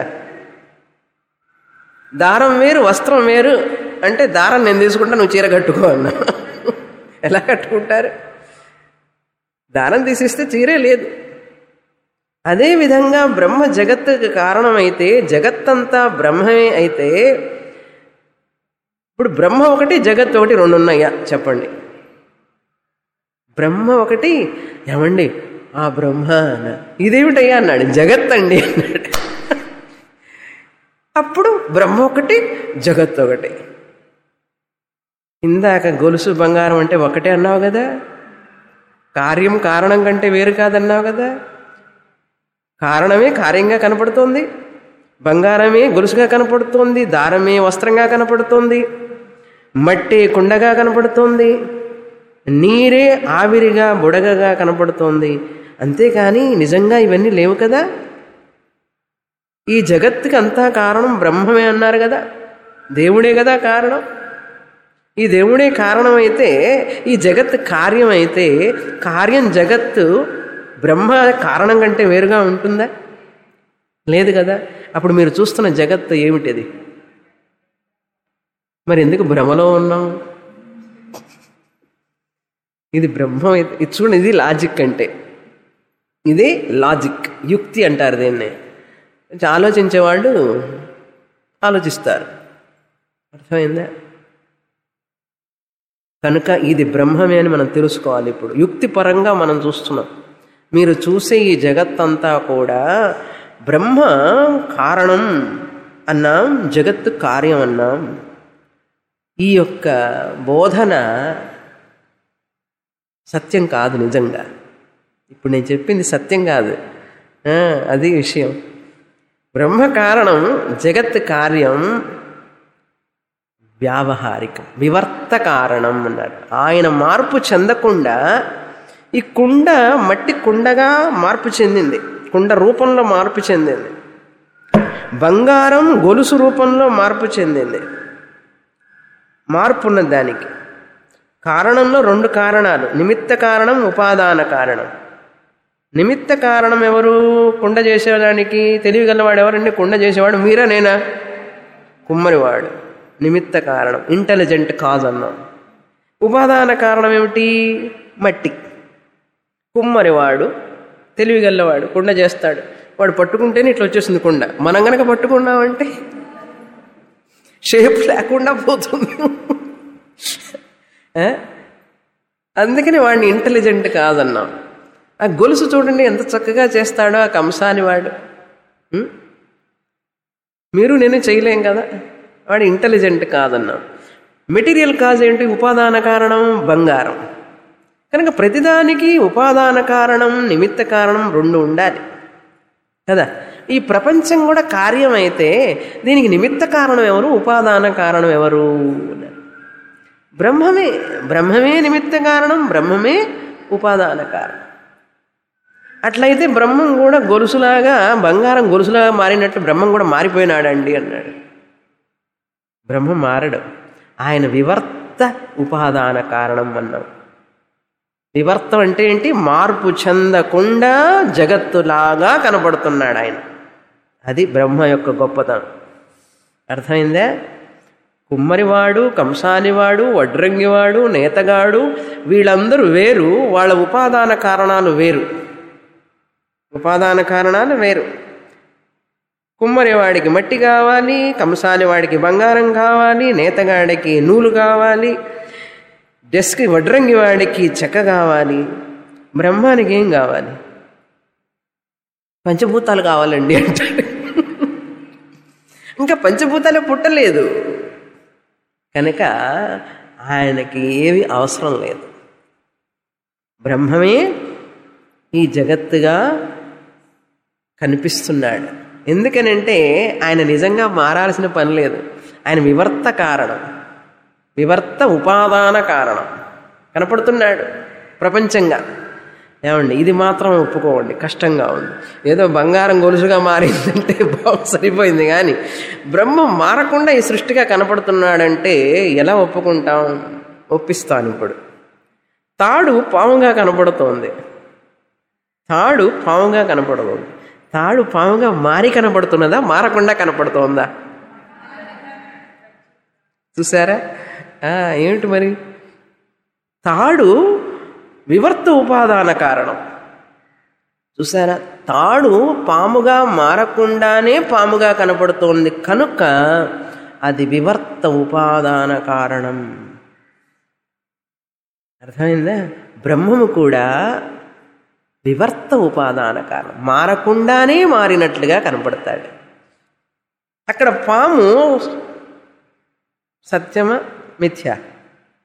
దారం వేరు వస్త్రం వేరు అంటే దారం నేను తీసుకుంటా నువ్వు చీర కట్టుకో అన్నా ఎలా కట్టుకుంటారు దారం తీసిస్తే చీరే లేదు అదేవిధంగా బ్రహ్మ జగత్తుకు కారణమైతే జగత్తంతా బ్రహ్మమే అయితే ఇప్పుడు బ్రహ్మ ఒకటి జగత్ ఒకటి రెండు ఉన్నాయా చెప్పండి బ్రహ్మ ఒకటి ఏమండి ఆ బ్రహ్మ అన్న ఇదేమిటయ్యా అన్నాడు జగత్ అండి అన్నాడు అప్పుడు బ్రహ్మ ఒకటి జగత్ ఒకటి ఇందాక గొలుసు బంగారం అంటే ఒకటే అన్నావు కదా కార్యం కారణం కంటే వేరు కాదన్నావు కదా కారణమే కార్యంగా కనపడుతోంది బంగారమే గొలుసుగా కనపడుతోంది దారమే వస్త్రంగా కనపడుతోంది మట్టి కుండగా కనపడుతోంది నీరే ఆవిరిగా బుడగగా కనపడుతోంది అంతేకాని నిజంగా ఇవన్నీ లేవు కదా ఈ జగత్తుకి అంతా కారణం బ్రహ్మమే అన్నారు కదా దేవుడే కదా కారణం ఈ దేవుడే కారణమైతే ఈ జగత్ కార్యం అయితే కార్యం జగత్తు బ్రహ్మ కారణం కంటే వేరుగా ఉంటుందా లేదు కదా అప్పుడు మీరు చూస్తున్న జగత్తు ఏమిటిది మరి ఎందుకు భ్రమలో ఉన్నాం ఇది బ్రహ్మం అయితే ఇది చూడండి ఇది లాజిక్ అంటే ఇది లాజిక్ యుక్తి అంటారు దీన్ని కొంచెం ఆలోచించేవాళ్ళు ఆలోచిస్తారు అర్థమైందా కనుక ఇది బ్రహ్మమే అని మనం తెలుసుకోవాలి ఇప్పుడు యుక్తిపరంగా మనం చూస్తున్నాం మీరు చూసే ఈ జగత్తంతా కూడా బ్రహ్మ కారణం అన్నాం జగత్తు కార్యం అన్నాం ఈ యొక్క బోధన సత్యం కాదు నిజంగా ఇప్పుడు నేను చెప్పింది సత్యం కాదు ఆ, అది విషయం బ్రహ్మ కారణం జగత్ కార్యం వ్యావహారికం వివర్త కారణం అన్నాడు ఆయన మార్పు చెందకుండా ఈ కుండ మట్టి కుండగా మార్పు చెందింది కుండ రూపంలో మార్పు చెందింది బంగారం గొలుసు రూపంలో మార్పు చెందింది మార్పు ఉన్నది దానికి కారణంలో రెండు కారణాలు నిమిత్త కారణం ఉపాదాన కారణం నిమిత్త కారణం ఎవరు కుండ చేసేదానికి తెలివిగలవాడు ఎవరండి కుండ చేసేవాడు మీరా నేనా కుమ్మరివాడు నిమిత్త కారణం ఇంటెలిజెంట్ కాజ్ అన్నాం ఉపాదాన కారణం ఏమిటి మట్టి కుమ్మరివాడు తెలివిగల్లవాడు కుండ చేస్తాడు వాడు పట్టుకుంటేనే ఇట్లా వచ్చేసింది కుండ మనం గనక పట్టుకున్నామంటే షేప్ లేకుండా పోతుంది ఆ? అందుకని వాడిని ఇంటెలిజెంట్ కాదన్నాం ఆ గొలుసు చూడండి ఎంత చక్కగా చేస్తాడో ఆ కంసాని వాడు ఉం? మీరు నేను చేయలేం కదా వాడు ఇంటెలిజెంట్ కాదన్నాం మెటీరియల్ కాజ్ ఏంటి ఉపాదాన కారణం బంగారం కనుక ప్రతిదానికి ఉపాదాన కారణం నిమిత్త కారణం రెండు ఉండాలి కదా ఈ ప్రపంచం కూడా కార్యం అయితే దీనికి నిమిత్త కారణం ఎవరు ఉపాదాన కారణం ఎవరు అన్నారు. బ్రహ్మమే బ్రహ్మమే నిమిత్త కారణం బ్రహ్మమే ఉపాదాన కారణం అట్లయితే బ్రహ్మం కూడా గొలుసులాగా బంగారం గొలుసులాగా మారినట్లు బ్రహ్మం కూడా మారిపోయినాడండి అన్నాడు బ్రహ్మ మారడు ఆయన వివర్త ఉపాదాన కారణం అన్నాం వివర్తం అంటే ఏంటి మార్పు చెందకుండా జగత్తులాగా కనబడుతున్నాడు ఆయన అది బ్రహ్మ యొక్క గొప్పతనం అర్థమైందా కుమ్మరివాడు కంసానివాడు వడ్రంగివాడు నేతగాడు వీళ్ళందరూ వేరు వాళ్ళ ఉపాదాన కారణాలు వేరు ఉపాదాన కారణాలు వేరు కుమ్మరివాడికి మట్టి కావాలి కంసానివాడికి బంగారం కావాలి నేతగాడికి నూలు కావాలి డెస్క్ వడ్రంగి వాడికి చెక్క కావాలి బ్రహ్మానికి ఏం కావాలి పంచభూతాలు కావాలండి అంటాడు ఇంకా పంచభూతాలే పుట్టలేదు కనుక ఆయనకి ఏవి అవసరం లేదు బ్రహ్మమే ఈ జగత్తుగా కనిపిస్తున్నాడు ఎందుకనంటే ఆయన నిజంగా మారాల్సిన పని లేదు ఆయన వివర్త కారణం వివర్త ఉపాదాన కారణం కనపడుతున్నాడు ప్రపంచంగా ఏమండి ఇది మాత్రం ఒప్పుకోండి కష్టంగా ఉంది ఏదో బంగారం గొలుసుగా మారిందంటే బాగు సరిపోయింది కానీ బ్రహ్మ మారకుండా ఈ సృష్టిగా కనపడుతున్నాడంటే ఎలా ఒప్పుకుంటాం ఒప్పిస్తాను ఇప్పుడు తాడు పాముగా కనపడుతోంది తాడు పాముగా కనపడుతోంది తాడు పాముగా మారి కనపడుతున్నదా మారకుండా కనపడుతోందా చూసారా ఆ, ఏమిటి మరి తాడు వివర్త ఉపాదాన కారణం చూసారా తాడు పాముగా మారకుండానే పాముగా కనపడుతోంది కనుక అది వివర్త ఉపాదాన కారణం అర్థమైందా బ్రహ్మము కూడా వివర్త ఉపాదాన కారణం మారకుండానే మారినట్లుగా కనపడతాడు అక్కడ పాము సత్యమా మిథ్య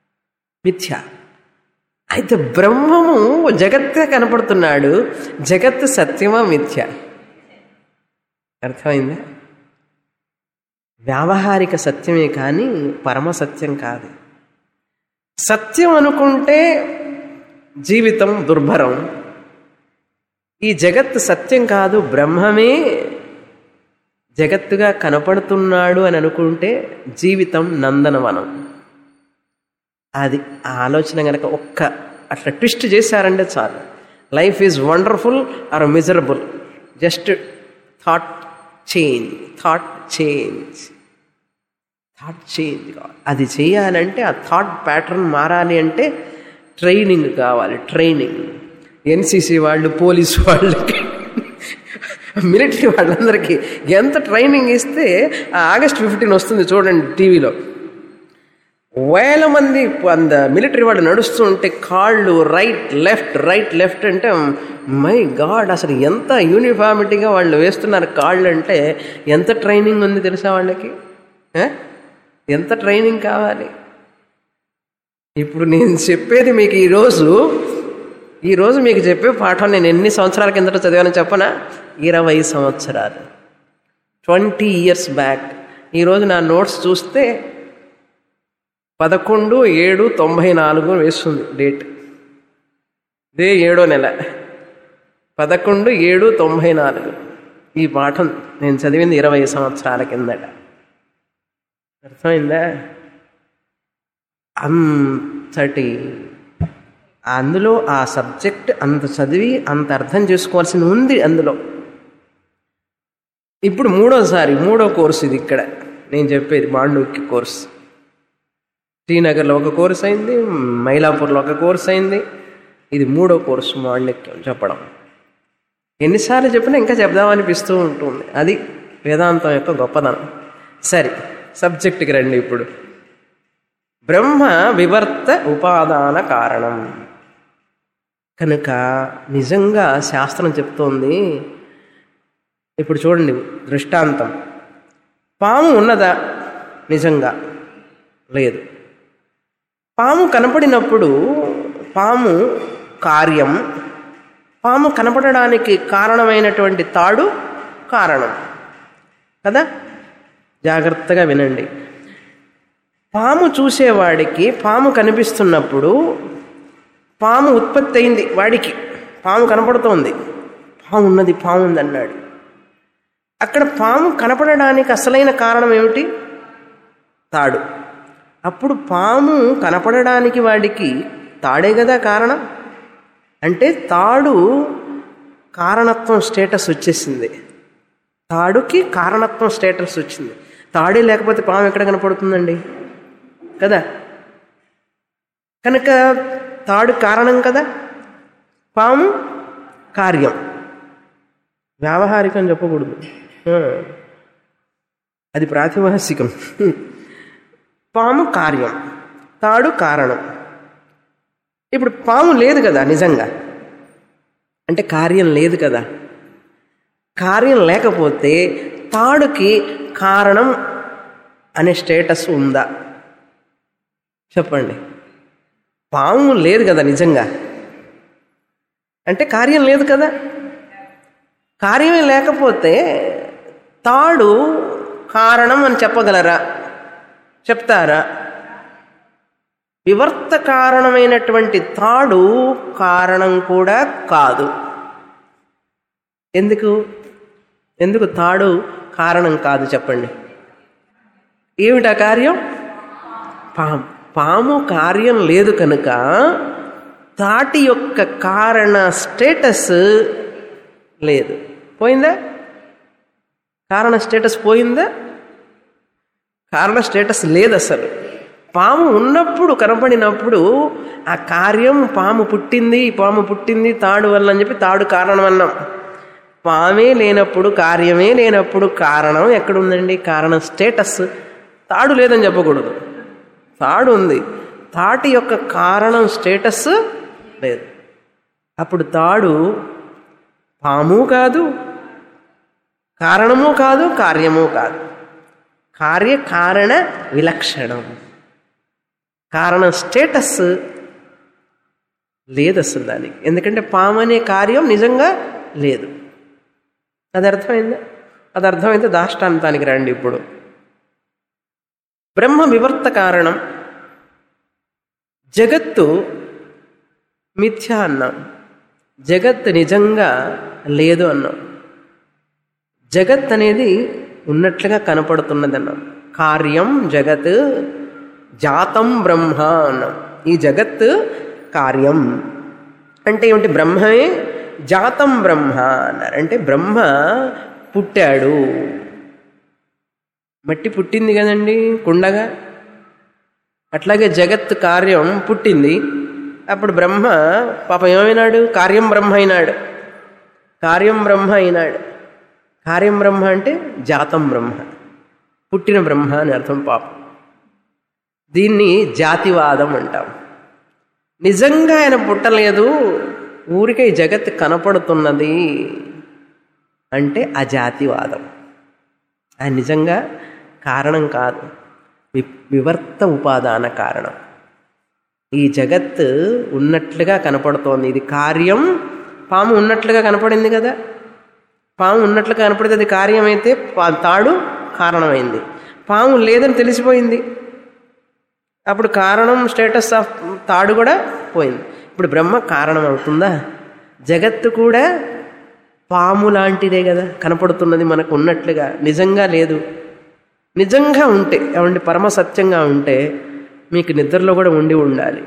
మిథ్య అయితే బ్రహ్మము జగత్తే కనపడుతున్నాడు జగత్తు సత్యమా మిథ్య అర్థమైందా వ్యావహారిక సత్యమే కానీ పరమ సత్యం కాదు సత్యం అనుకుంటే జీవితం దుర్భరం ఈ జగత్తు సత్యం కాదు బ్రహ్మమే జగత్తుగా కనపడుతున్నాడు అని అనుకుంటే జీవితం నందనవనం అది ఆ ఆలోచన కనుక ఒక్క అట్లా ట్విస్ట్ చేశారంటే చాలు life is wonderful or miserable just thought change thought change thought change కావాలి అది చేయాలంటే ఆ థాట్ ప్యాటర్న్ మారాలి అంటే ట్రైనింగ్ కావాలి ట్రైనింగ్ ఎన్సీసీ వాళ్ళు పోలీసు వాళ్ళకి మిలిటరీ వాళ్ళందరికీ ఎంత ట్రైనింగ్ ఇస్తే ఆ ఆగస్ట్ ఫిఫ్టీన్ వస్తుంది చూడండి టీవీలో వేల మంది అంద మిలిటరీ వాళ్ళు నడుస్తూ ఉంటే కాళ్ళు రైట్ లెఫ్ట్ రైట్ లెఫ్ట్ అంటే మై గాడ్ అసలు ఎంత యూనిఫార్మిటీగా వాళ్ళు వేస్తున్నారు కాళ్ళు అంటే ఎంత ట్రైనింగ్ ఉంది తెలుసా వాళ్ళకి ఏ? ఎంత ట్రైనింగ్ కావాలి ఇప్పుడు నేను చెప్పేది మీకు ఈరోజు ఈరోజు మీకు చెప్పే పాఠం నేను ఎన్ని సంవత్సరాల కిందట చదివానో చెప్పనా ఇరవై సంవత్సరాలు ట్వంటీ ఇయర్స్ బ్యాక్ ఈరోజు నా నోట్స్ చూస్తే పదకొండు ఏడు తొంభై నాలుగు వేస్తుంది డేట్ ఇదే ఏడో నెల పదకొండు ఏడు తొంభై నాలుగు ఈ పాఠం నేను చదివింది ఇరవై సంవత్సరాల కిందట అర్థమైందా అంతటి అందులో ఆ సబ్జెక్ట్ అంత చదివి అంత అర్థం చేసుకోవాల్సింది ఉంది అందులో ఇప్పుడు మూడోసారి మూడో కోర్సు ఇది ఇక్కడ నేను చెప్పేది మాండూక్య కోర్సు శ్రీనగర్లో ఒక కోర్స్ అయింది మైలాపూర్లో ఒక కోర్స్ అయింది ఇది మూడో కోర్సు మాండక్యం చెప్పడం ఎన్నిసార్లు చెప్పినా ఇంకా చెప్దామనిపిస్తూ ఉంటుంది అది వేదాంతం యొక్క గొప్పదనం సరే సబ్జెక్టుకి రండి ఇప్పుడు బ్రహ్మ వివర్త ఉపాదాన కారణం కనుక నిజంగా శాస్త్రం చెప్తోంది ఇప్పుడు చూడండి దృష్టాంతం పాము ఉన్నదా నిజంగా లేదు పాము కనపడినప్పుడు పాము కార్యం పాము కనపడడానికి కారణమైనటువంటి తాడు కారణం కదా జాగ్రత్తగా వినండి పాము చూసేవాడికి పాము కనిపిస్తున్నప్పుడు పాము ఉత్పత్తి అయింది వాడికి పాము కనపడుతోంది పాము ఉన్నది పాము ఉంది అన్నాడు అక్కడ పాము కనపడడానికి అసలైన కారణం ఏమిటి తాడు అప్పుడు పాము కనపడడానికి వాడికి తాడే కదా కారణం అంటే తాడు కారణత్వం స్టేటస్ వచ్చేసింది తాడుకి కారణత్వం స్టేటస్ వచ్చింది తాడే లేకపోతే పాము ఎక్కడ కనపడుతుందండి కదా కనుక తాడు కారణం కదా పాము కార్యం వ్యావహారికం చెప్పకూడదు ఆ. అది ప్రాతిభాసికం పాము కార్యం తాడు కారణం ఇప్పుడు పాము లేదు కదా నిజంగా అంటే కార్యం లేదు కదా కార్యం లేకపోతే తాడుకి కారణం అనే స్టేటస్ ఉందా చెప్పండి పాము లేదు కదా నిజంగా అంటే కార్యం లేదు కదా కార్యమే లేకపోతే తాడు కారణం అని చెప్పగలరా చెప్తారా వివర్త కారణమైనటువంటి తాడు కారణం కూడా కాదు ఎందుకు ఎందుకు తాడు కారణం కాదు చెప్పండి ఏమిటా కార్యం పాము పాము కార్యం లేదు కనుక తాటి యొక్క కారణ స్టేటస్ లేదు పోయిందా కారణ స్టేటస్ పోయిందా కారణ స్టేటస్ లేదు అసలు పాము ఉన్నప్పుడు కనపడినప్పుడు ఆ కార్యం పాము పుట్టింది పాము పుట్టింది తాడు వల్ల అని చెప్పి తాడు కారణం అన్నాం పామే లేనప్పుడు కార్యమే లేనప్పుడు కారణం ఎక్కడుందండి కారణం స్టేటస్ తాడు లేదని చెప్పకూడదు తాడు ఉంది తాటి యొక్క కారణం స్టేటస్ లేదు అప్పుడు తాడు పాము కాదు కారణము కాదు కార్యము కాదు కార్యకారణ విలక్షణం కారణం స్టేటస్ లేదు అసలు దానికి ఎందుకంటే పాము అనే కార్యం నిజంగా లేదు అది అర్థమైందా అది అర్థమైతే దాష్టాంతానికి రండి ఇప్పుడు బ్రహ్మ వివర్త కారణం జగత్తు మిథ్య అన్నాం జగత్ నిజంగా లేదు అన్నాం జగత్ అనేది ఉన్నట్లుగా కనపడుతున్నది అన్నాం కార్యం జగత్ జాతం బ్రహ్మ అన్నాం ఈ జగత్ కార్యం అంటే ఏమిటి బ్రహ్మమే జాతం బ్రహ్మ అన్నారు అంటే బ్రహ్మ పుట్టాడు మట్టి పుట్టింది కదండి కుండగా అట్లాగే జగత్ కార్యం పుట్టింది అప్పుడు బ్రహ్మ పాప ఏమైనాడు కార్యం బ్రహ్మ అయినాడు కార్యం బ్రహ్మ అయినాడు కార్యం బ్రహ్మ అంటే జాతం బ్రహ్మ పుట్టిన బ్రహ్మ అని అర్థం పాపం దీన్ని జాతివాదం అంటాం నిజంగా ఆయన పుట్టలేదు ఊరికే ఈ జగత్ కనపడుతున్నది అంటే అజాతివాదం ఆయన నిజంగా కారణం కాదు వి వివర్త ఉపాదాన కారణం ఈ జగత్ ఉన్నట్లుగా కనపడుతోంది ఇది కార్యం పాము ఉన్నట్లుగా కనపడింది కదా పాము ఉన్నట్లుగా కనపడితే అది కార్యమైతే పా- తాడు కారణమైంది పాము లేదని తెలిసిపోయింది అప్పుడు కారణం స్టేటస్ ఆఫ్ తాడు కూడా పోయింది ఇప్పుడు బ్రహ్మ కారణం అవుతుందా జగత్తు కూడా పాము లాంటిదే కదా కనపడుతున్నది మనకు ఉన్నట్లుగా నిజంగా లేదు నిజంగా ఉంటే ఏమంటే పరమ సత్యంగా ఉంటే మీకు నిద్రలో కూడా ఉండి ఉండాలి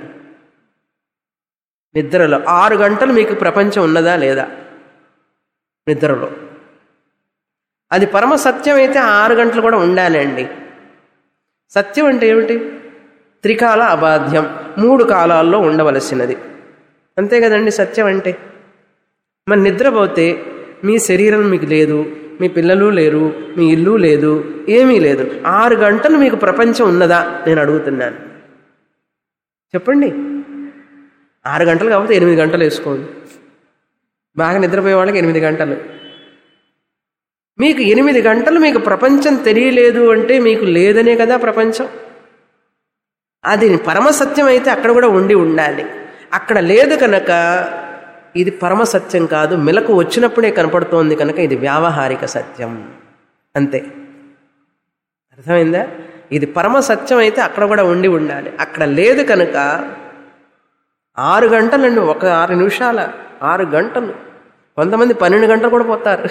నిద్రలో ఆరు గంటలు మీకు ప్రపంచం ఉన్నదా లేదా నిద్రలో అది పరమ సత్యం అయితే ఆరు గంటలు కూడా ఉండాలండి సత్యం అంటే ఏమిటి త్రికాల అబాధ్యం మూడు కాలాల్లో ఉండవలసినది అంతే కదండి సత్యం అంటే మరి నిద్రపోతే మీ శరీరం మీకు లేదు మీ పిల్లలు లేరు మీ ఇల్లు లేదు ఏమీ లేదు ఆరు గంటలు మీకు ప్రపంచం ఉన్నదా నేను అడుగుతున్నాను చెప్పండి ఆరు గంటలు కాకపోతే ఎనిమిది గంటలు వేసుకోండి బాగా నిద్రపోయే వాళ్ళకి ఎనిమిది గంటలు మీకు ఎనిమిది గంటలు మీకు ప్రపంచం తెలియలేదు అంటే మీకు లేదనే కదా ప్రపంచం అది పరమసత్యం అయితే అక్కడ కూడా ఉండి ఉండాలి అక్కడ లేదు కనుక ఇది పరమసత్యం కాదు మెలకు వచ్చినప్పుడే కనపడుతోంది కనుక ఇది వ్యావహారిక సత్యం అంతే అర్థమైందా ఇది పరమ సత్యం అయితే అక్కడ కూడా ఉండి ఉండాలి అక్కడ లేదు కనుక ఆరు గంటలండి ఒక ఆరు నిమిషాల ఆరు గంటలు కొంతమంది పన్నెండు గంటలు కూడా పోతారు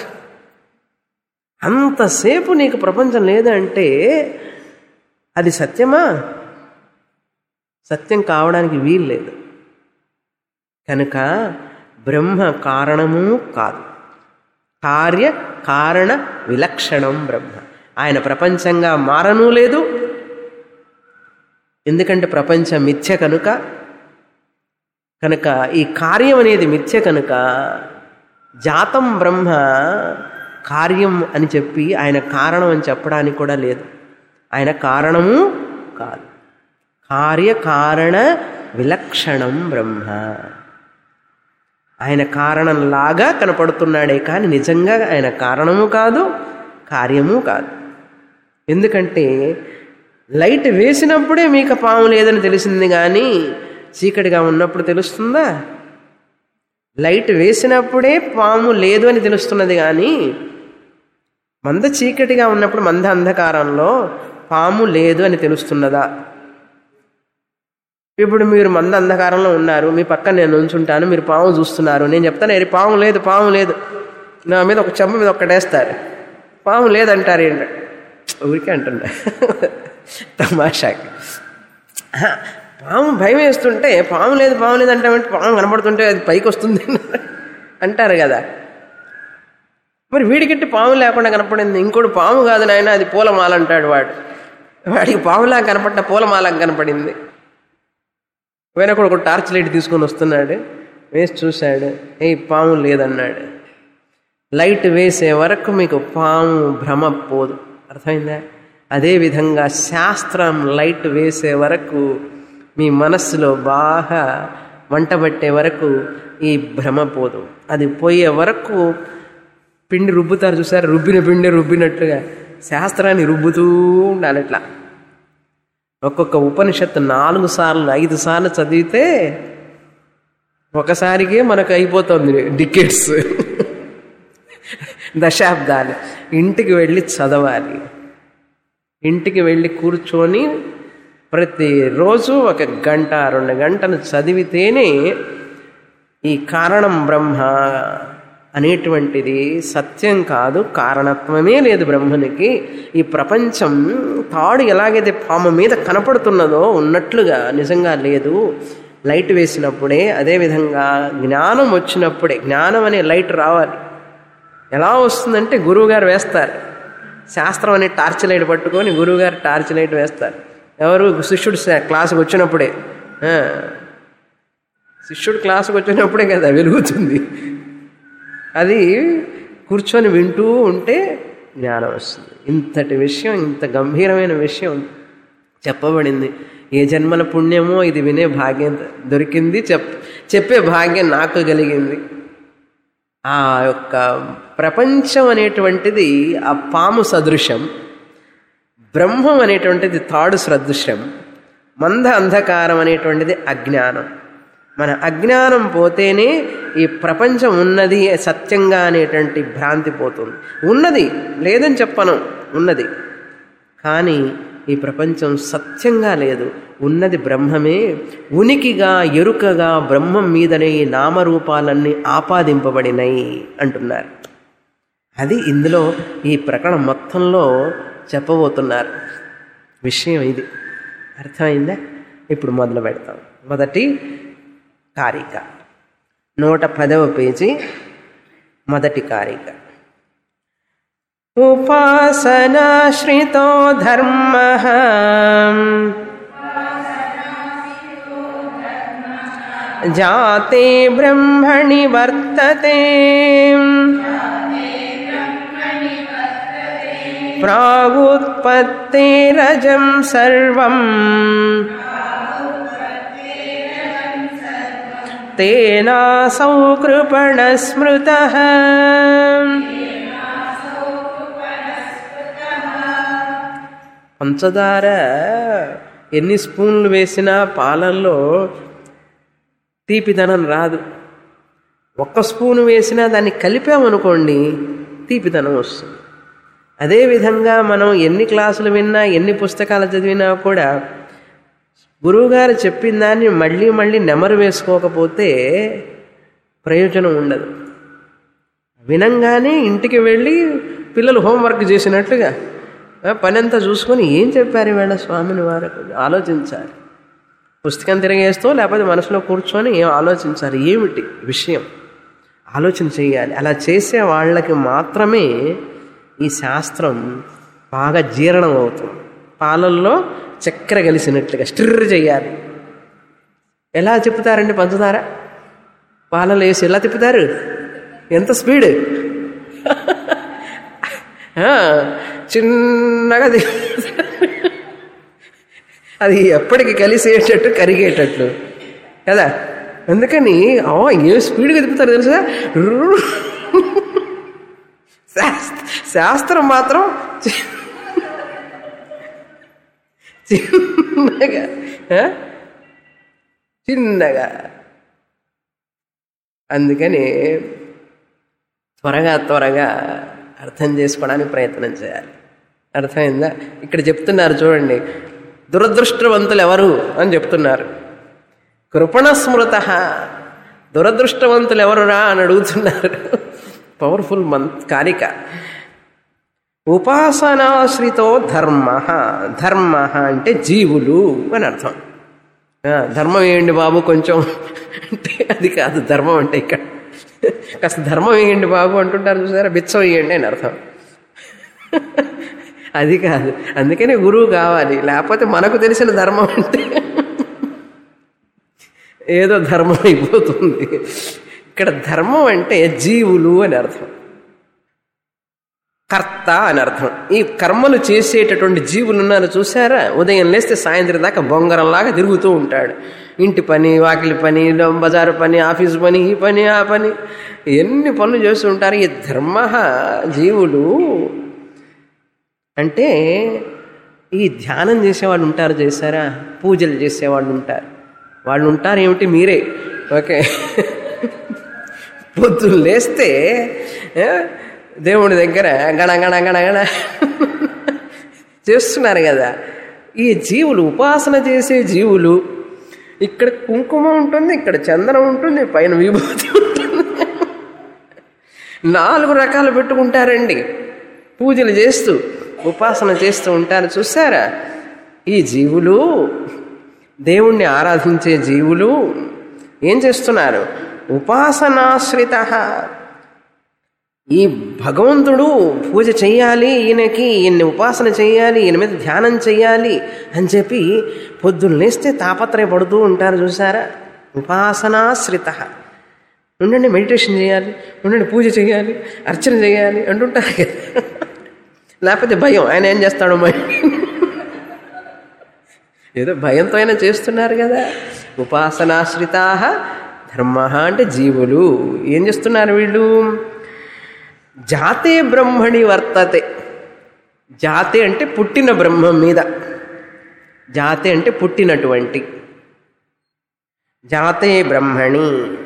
అంతసేపు నీకు ప్రపంచం లేదంటే అది సత్యమా సత్యం కావడానికి వీలు లేదు కనుక బ్రహ్మ కారణము కాదు కార్య కారణ విలక్షణం బ్రహ్మ ఆయన ప్రపంచంగా మారనూ లేదు ఎందుకంటే ప్రపంచం మిథ్య కనుక కనుక ఈ కార్యం అనేది మిథ్య కనుక జాతం బ్రహ్మ కార్యం అని చెప్పి ఆయన కారణం అని చెప్పడానికి కూడా లేదు ఆయన కారణము కాదు కార్యకారణ విలక్షణం బ్రహ్మ ఆయన కారణంలాగా కనపడుతున్నాడే కానీ నిజంగా ఆయన కారణము కాదు కార్యము కాదు ఎందుకంటే లైట్ వేసినప్పుడే మీకు పాము లేదని తెలిసింది కానీ చీకటిగా ఉన్నప్పుడు తెలుస్తుందా లైట్ వేసినప్పుడే పాము లేదు అని తెలుస్తున్నది కానీ మంద చీకటిగా ఉన్నప్పుడు మంద అంధకారంలో పాము లేదు అని తెలుస్తున్నదా ఇప్పుడు మీరు మంద అంధకారంలో ఉన్నారు మీ పక్కన నేను ఉంచుంటాను మీరు పాము చూస్తున్నారు నేను చెప్తాను "ఏరి పాము లేదు పాము లేదు నా మీద ఒక చెంప మీద ఒక్కటేస్తారు పాము లేదంటారు ఏంట ఊరికే అంటున్నా తమాషాకి "ఆహా, పాము భయం వేస్తుంటే పాము లేదు పాము లేదు అంటే పాము కనబడుతుంటే అది పైకి వస్తుంది అంటారు కదా మరి వీడికిట్టి పాము లేకుండా కనపడింది ఇంకోటి పాము కాదు నాయన అది పూలమాల అంటాడు వాడు వాడికి పాములా కనపడ్డ పూలమాల కనపడింది వెనక ఒక టార్చ్ లైట్ తీసుకొని వస్తున్నాడు వేసి చూశాడు ఏ పాము లేదన్నాడు లైట్ వేసే వరకు మీకు పాము భ్రమ పోదు అర్థమైందా అదేవిధంగా శాస్త్రం లైట్ వేసే వరకు మీ మనస్సులో బాగా వంట పట్టే వరకు ఈ భ్రమ పోదు అది పోయే వరకు పిండి రుబ్బుతారు చూసారు రుబ్బిన పిండి రుబ్బినట్టుగా శాస్త్రాన్ని రుబ్బుతూ ఉండాలి ఇట్లా ఒక్కొక్క ఉపనిషత్తు నాలుగు సార్లు ఐదు సార్లు చదివితే ఒకసారికే మనకు అయిపోతుంది డికెట్స్ దశాబ్దాలు ఇంటికి వెళ్ళి చదవాలి ఇంటికి వెళ్ళి కూర్చొని ప్రతిరోజు ఒక గంట రెండు గంటలు చదివితేనే ఈ కారణం బ్రహ్మ అనేటువంటిది సత్యం కాదు కారణత్వమే లేదు బ్రహ్మనికి ఈ ప్రపంచం తాడు ఎలాగైతే పాము మీద కనపడుతున్నదో ఉన్నట్లుగా నిజంగా లేదు లైట్ వేసినప్పుడే అదేవిధంగా జ్ఞానం వచ్చినప్పుడే జ్ఞానం అనే లైట్ రావాలి ఎలా వస్తుందంటే గురువుగారు వేస్తారు శాస్త్రం అనే టార్చ్ లైట్ పట్టుకొని గురువుగారు టార్చ్ లైట్ వేస్తారు ఎవరు శిష్యుడు శా- క్లాసుకు వచ్చినప్పుడే ఆ. శిష్యుడు క్లాసుకు వచ్చినప్పుడే కదా వెలుగుతుంది అది కూర్చొని వింటూ ఉంటే జ్ఞానం వస్తుంది ఇంతటి విషయం ఇంత గంభీరమైన విషయం చెప్పబడింది ఏ జన్మల పుణ్యమో ఇది వినే భాగ్యం దొరికింది చెప్ చెప్పే భాగ్యం నాకు కలిగింది ఆ యొక్క ప్రపంచం అనేటువంటిది ఆ పాము సదృశం బ్రహ్మం అనేటువంటిది తాడు సదృశ్యం మంద అంధకారం అనేటువంటిది అజ్ఞానం మన అజ్ఞానం పోతేనే ఈ ప్రపంచం ఉన్నది సత్యంగా అనేటువంటి భ్రాంతి పోతుంది ఉన్నది లేదని చెప్పను ఉన్నది కానీ ఈ ప్రపంచం సత్యంగా లేదు ఉన్నది బ్రహ్మమే ఉనికిగా ఎరుకగా బ్రహ్మం మీదనే ఈ నామరూపాలన్నీ ఆపాదింపబడినాయి అంటున్నారు అది ఇందులో ఈ ప్రకరణం మొత్తంలో చెప్పబోతున్నారు విషయం ఇది అర్థమైందా ఇప్పుడు మొదలు పెడతాం మొదటి కారిక నూట పదవ పేజీ మొదటి కారిక ఉపాసనాశ్రితో ధర్మ జాతే బ్రహ్మణి వర్తతే ప్రాగుత్పత్తేరజం సర్వం తేనాసౌ కృపణ స్మృత పంచదార ఎన్ని స్పూన్లు వేసినా పాలల్లో తీపిదనం రాదు ఒక్క స్పూను వేసినా దాన్ని కలిపామనుకోండి తీపిదనం వస్తుంది అదేవిధంగా మనం ఎన్ని క్లాసులు విన్నా ఎన్ని పుస్తకాలు చదివినా కూడా గురువుగారు చెప్పిన దాన్ని మళ్ళీ మళ్ళీ నెమరు వేసుకోకపోతే ప్రయోజనం ఉండదు వినంగానే ఇంటికి వెళ్ళి పిల్లలు హోంవర్క్ చేసినట్లుగా ఆ, పనంతా చూసుకొని ఏం చెప్పారు వీళ్ళ స్వామిని వారు ఆలోచించాలి పుస్తకం తిరిగేస్తూ లేకపోతే మనసులో కూర్చొని ఏం ఆలోచించాలి ఏమిటి విషయం ఆలోచన చేయాలి అలా చేసే వాళ్ళకి మాత్రమే ఈ శాస్త్రం బాగా జీర్ణం అవుతుంది పాలల్లో చక్కెర కలిసినట్లుగా స్టిర్ర చేయాలి ఎలా చెప్తారండి పంచదార పాలలో వేసి ఎలా తిప్పుతారు ఎంత స్పీడ్ ఆ, చిన్నగా తి- అది ఎప్పటికి కలిసేటట్టు కరిగేటట్లు కదా అందుకని ఓ ఏ స్పీడ్గా తిప్పుతారు తెలుసా రుర్రు. శాస్త్ర శాస్త్రం మాత్రం చి- చిన్నగా ఆ? చిన్నగా అందుకని త్వరగా త్వరగా అర్థం చేసుకోవడానికి ప్రయత్నం చేయాలి అర్థమైందా ఇక్కడ చెప్తున్నారు చూడండి దురదృష్టవంతులు ఎవరు అని చెప్తున్నారు కృపణ స్మృత దురదృష్టవంతులు ఎవరురా అని అడుగుతున్నారు పవర్ఫుల్ మంత్ కారిక ఉపాసనాశ్రితో ధర్మ ధర్మ అంటే జీవులు అని అర్థం ఆ, ధర్మం వేయండి బాబు కొంచెం అంటే అది కాదు ధర్మం అంటే ఇక్కడ కాస్త ధర్మం వేయండి బాబు అంటుంటారు చూసారా బిచ్చం వేయండి అని అర్థం అది కాదు అందుకనే గురువు కావాలి లేకపోతే మనకు తెలిసిన ధర్మం అంటే ఏదో ధర్మం అయిపోతుంది ఇక్కడ ధర్మం అంటే జీవులు అని అర్థం కర్త అని అర్థం ఈ కర్మలు చేసేటటువంటి జీవులు ఉన్నారు చూసారా ఉదయం లేస్తే సాయంత్రం దాకా బొంగరంలాగా తిరుగుతూ ఉంటాడు ఇంటి పని వాకిలి పని లో- బజారు పని ఆఫీస్ పని ఈ పని ఆ పని ఎన్ని పనులు చేస్తూ ఉంటారు ఈ ధర్మ జీవులు అంటే ఈ ధ్యానం చేసేవాళ్ళు ఉంటారు చేశారా పూజలు చేసేవాళ్ళు ఉంటారు వాళ్ళు ఉంటారు ఏమిటి మీరే ఓకే పొద్దున్న లేస్తే ఏ, దేవుడి దగ్గర గణ గణ గణ గణ చేస్తున్నారు కదా ఈ జీవులు ఉపాసన చేసే జీవులు ఇక్కడ కుంకుమ ఉంటుంది ఇక్కడ చందనం ఉంటుంది పైన విభూతి ఉంటుంది నాలుగు రకాలు పెట్టుకుంటారండి పూజలు చేస్తూ ఉపాసన చేస్తూ ఉంటారు చూసారా ఈ జీవులు దేవుణ్ణి ఆరాధించే జీవులు ఏం చేస్తున్నారు ఉపాసనాశ్రిత ఈ భగవంతుడు పూజ చెయ్యాలి ఈయనకి ఈయన్ని ఉపాసన చేయాలి ఈయన మీద ధ్యానం చెయ్యాలి అని చెప్పి పొద్దున్న లేస్తే తాపత్రయపడుతూ ఉంటారు చూసారా ఉపాసనాశ్రిత ఉండండి మెడిటేషన్ చేయాలి ఉండండి పూజ చేయాలి అర్చన చేయాలి అంటుంటారు కదా లేకపోతే భయం ఆయన ఏం చేస్తాడు మరి ఏదో భయంతో అయినా చేస్తున్నారు కదా ఉపాసనాశ్రితా ధర్మ అంటే జీవులు ఏం చేస్తున్నారు వీళ్ళు జాతే బ్రహ్మణి వర్తతే జాతే అంటే పుట్టిన బ్రహ్మం మీద జాతే అంటే పుట్టినటువంటి జాతే బ్రహ్మణి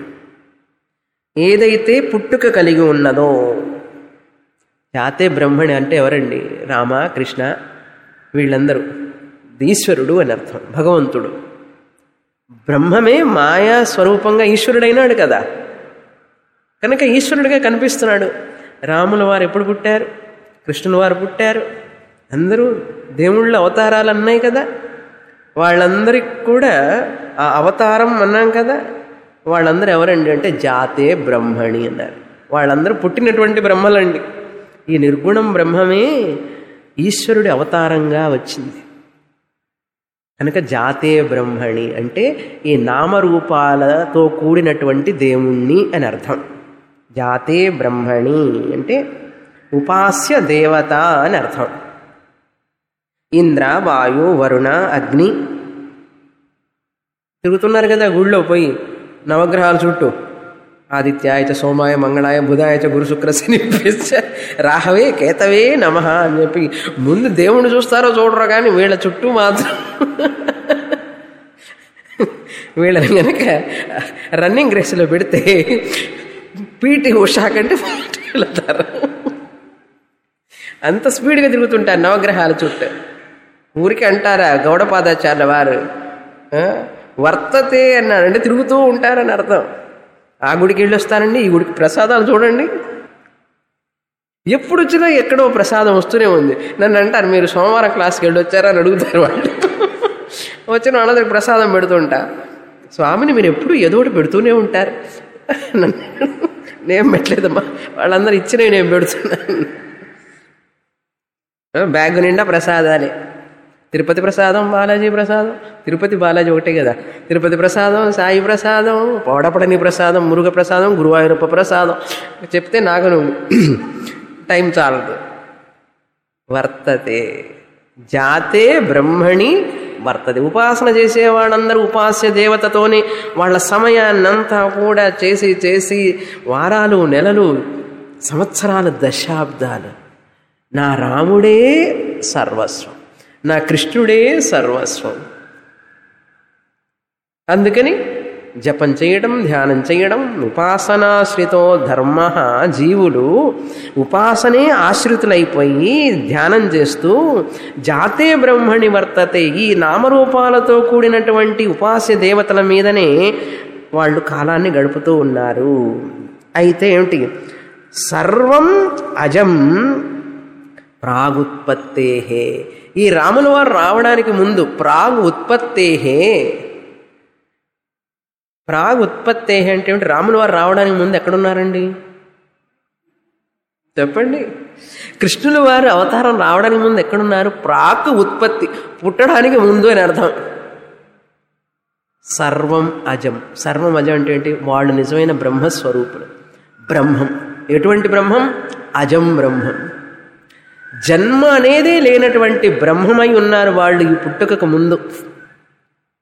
ఏదైతే పుట్టుక కలిగి ఉన్నదో జాతే బ్రహ్మణి అంటే ఎవరండి రామ కృష్ణ వీళ్ళందరూ ఈశ్వరుడు అని అర్థం భగవంతుడు బ్రహ్మమే మాయా స్వరూపంగా ఈశ్వరుడైనాడు కదా కనుక ఈశ్వరుడిగా కనిపిస్తున్నాడు రాముల వారు ఎప్పుడు పుట్టారు కృష్ణుల వారు పుట్టారు అందరూ దేవుళ్ళ అవతారాలు అన్నాయి కదా వాళ్ళందరికి కూడా ఆ అవతారం అన్నాం కదా వాళ్ళందరూ ఎవరండి అంటే జాతే బ్రహ్మణి అన్నారు వాళ్ళందరూ పుట్టినటువంటి బ్రహ్మలండి ఈ నిర్గుణం బ్రహ్మమే ఈశ్వరుడి అవతారంగా వచ్చింది కనుక జాతే బ్రహ్మణి అంటే ఈ నామరూపాలతో కూడినటువంటి దేవుణ్ణి అని అర్థం జాతే బ్రహ్మణి అంటే ఉపాస్య దేవత అని అర్థం ఇంద్ర వాయు వరుణ అగ్ని తిరుగుతున్నారు కదా గుళ్ళో పోయి నవగ్రహాల చుట్టూ ఆదిత్యాయ చ సోమాయ మంగళాయ బుధాయ చ గురు శుక్ర శని పిచ్చ రాహవే కేతవే నమ అని చెప్పి ముందు దేవుణ్ణి చూస్తారో చూడరో కానీ వీళ్ళ చుట్టూ మాత్రం వీళ్ళని కనుక రన్నింగ్ రేసులో పెడితే పీటీ ఉషా కంటే వెళ్తారు అంత స్పీడ్గా తిరుగుతుంటారు నవగ్రహాల చుట్టూ ఊరికి అంటారా గౌడపాదాచార్య వారు ఆ, వర్తతే అన్నాడు అంటే తిరుగుతూ ఉంటారని అర్థం ఆ గుడికి వెళ్ళి వస్తానండి ఈ గుడికి ప్రసాదాలు చూడండి ఎప్పుడు వచ్చినా ఎక్కడో ప్రసాదం వస్తూనే ఉంది నన్ను అంటారు మీరు సోమవారం క్లాస్కి వెళ్ళి వచ్చారా అని అడుగుతారు వాళ్ళు వచ్చిన వాళ్ళందరికి ప్రసాదం పెడుతుంటా స్వామిని మీరు ఎప్పుడు ఏదో ఒకటి పెడుతూనే ఉంటారు నన్ను నేను పెట్టలేదమ్మా వాళ్ళందరూ ఇచ్చినవి నేను పెడుతున్నాను బ్యాగ్ నిండా ప్రసాదాలే తిరుపతి ప్రసాదం బాలాజీ ప్రసాదం తిరుపతి బాలాజీ ఒకటే కదా తిరుపతి ప్రసాదం సాయి ప్రసాదం పౌడపడని ప్రసాదం మురుగ ప్రసాదం గురువాయూరప్ప ప్రసాదం చెప్తే నాకు నువ్వు టైం చాలదు వర్తతే జాతే బ్రహ్మణి వర్తది ఉపాసన చేసేవాళ్ళందరూ ఉపాస్య దేవతతోనే వాళ్ళ సమయాన్నంతా కూడా చేసి చేసి వారాలు నెలలు సంవత్సరాలు దశాబ్దాలు నా రాముడే సర్వస్వం నా కృష్ణుడే సర్వస్వం అందుకని జపం చేయడం ధ్యానం చేయడం ఉపాసనాశ్రితో ధర్మ జీవులు ఉపాసనే ఆశ్రితులైపోయి ధ్యానం చేస్తూ జాతే బ్రహ్మణి వర్తతే ఈ నామరూపాలతో కూడినటువంటి ఉపాస్య దేవతల మీదనే వాళ్ళు కాలాన్ని గడుపుతూ ఉన్నారు అయితే ఏమిటి సర్వం అజం ప్రాగుత్పత్తేహే ఈ రాముల వారు రావడానికి ముందు ప్రాగ్ ఉత్పత్తేహే ప్రాగ్ ఉత్పత్తేహే అంటే ఏమిటి రాముల వారు రావడానికి ముందు ఎక్కడున్నారండి చెప్పండి కృష్ణుల వారు అవతారం రావడానికి ముందు ఎక్కడున్నారు ప్రాక్ ఉత్పత్తి పుట్టడానికి ముందు అని అర్థం సర్వం అజం సర్వం అజం అంటే ఏంటి వాళ్ళు నిజమైన బ్రహ్మస్వరూపులు బ్రహ్మం ఎటువంటి బ్రహ్మం అజం బ్రహ్మం జన్మ అనేదే లేనటువంటి బ్రహ్మమై ఉన్నారు వాళ్ళు ఈ పుట్టుకకు ముందు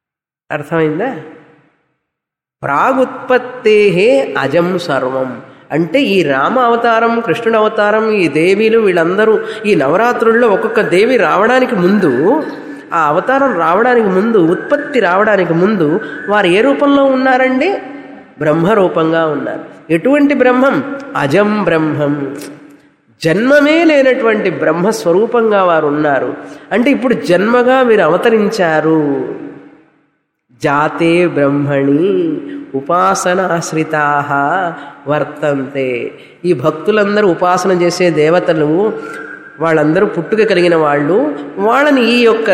అర్థమైందా ప్రాగుత్పత్తే అజం సర్వం అంటే ఈ రామ అవతారం కృష్ణుడు అవతారం ఈ దేవీలు వీళ్ళందరూ ఈ నవరాత్రుల్లో ఒక్కొక్క దేవి రావడానికి ముందు ఆ అవతారం రావడానికి ముందు ఉత్పత్తి రావడానికి ముందు వారు ఏ రూపంలో ఉన్నారండి బ్రహ్మ రూపంగా ఉన్నారు ఎటువంటి బ్రహ్మం అజం బ్రహ్మం జన్మమే లేనటువంటి బ్రహ్మస్వరూపంగా వారు ఉన్నారు అంటే ఇప్పుడు జన్మగా వీరు అవతరించారు జాతే బ్రహ్మణి ఉపాసనాశ్రితా వర్తంతే ఈ భక్తులందరూ ఉపాసన చేసే దేవతలు వాళ్ళందరూ పుట్టుక కలిగిన వాళ్ళు వాళ్ళని ఈ యొక్క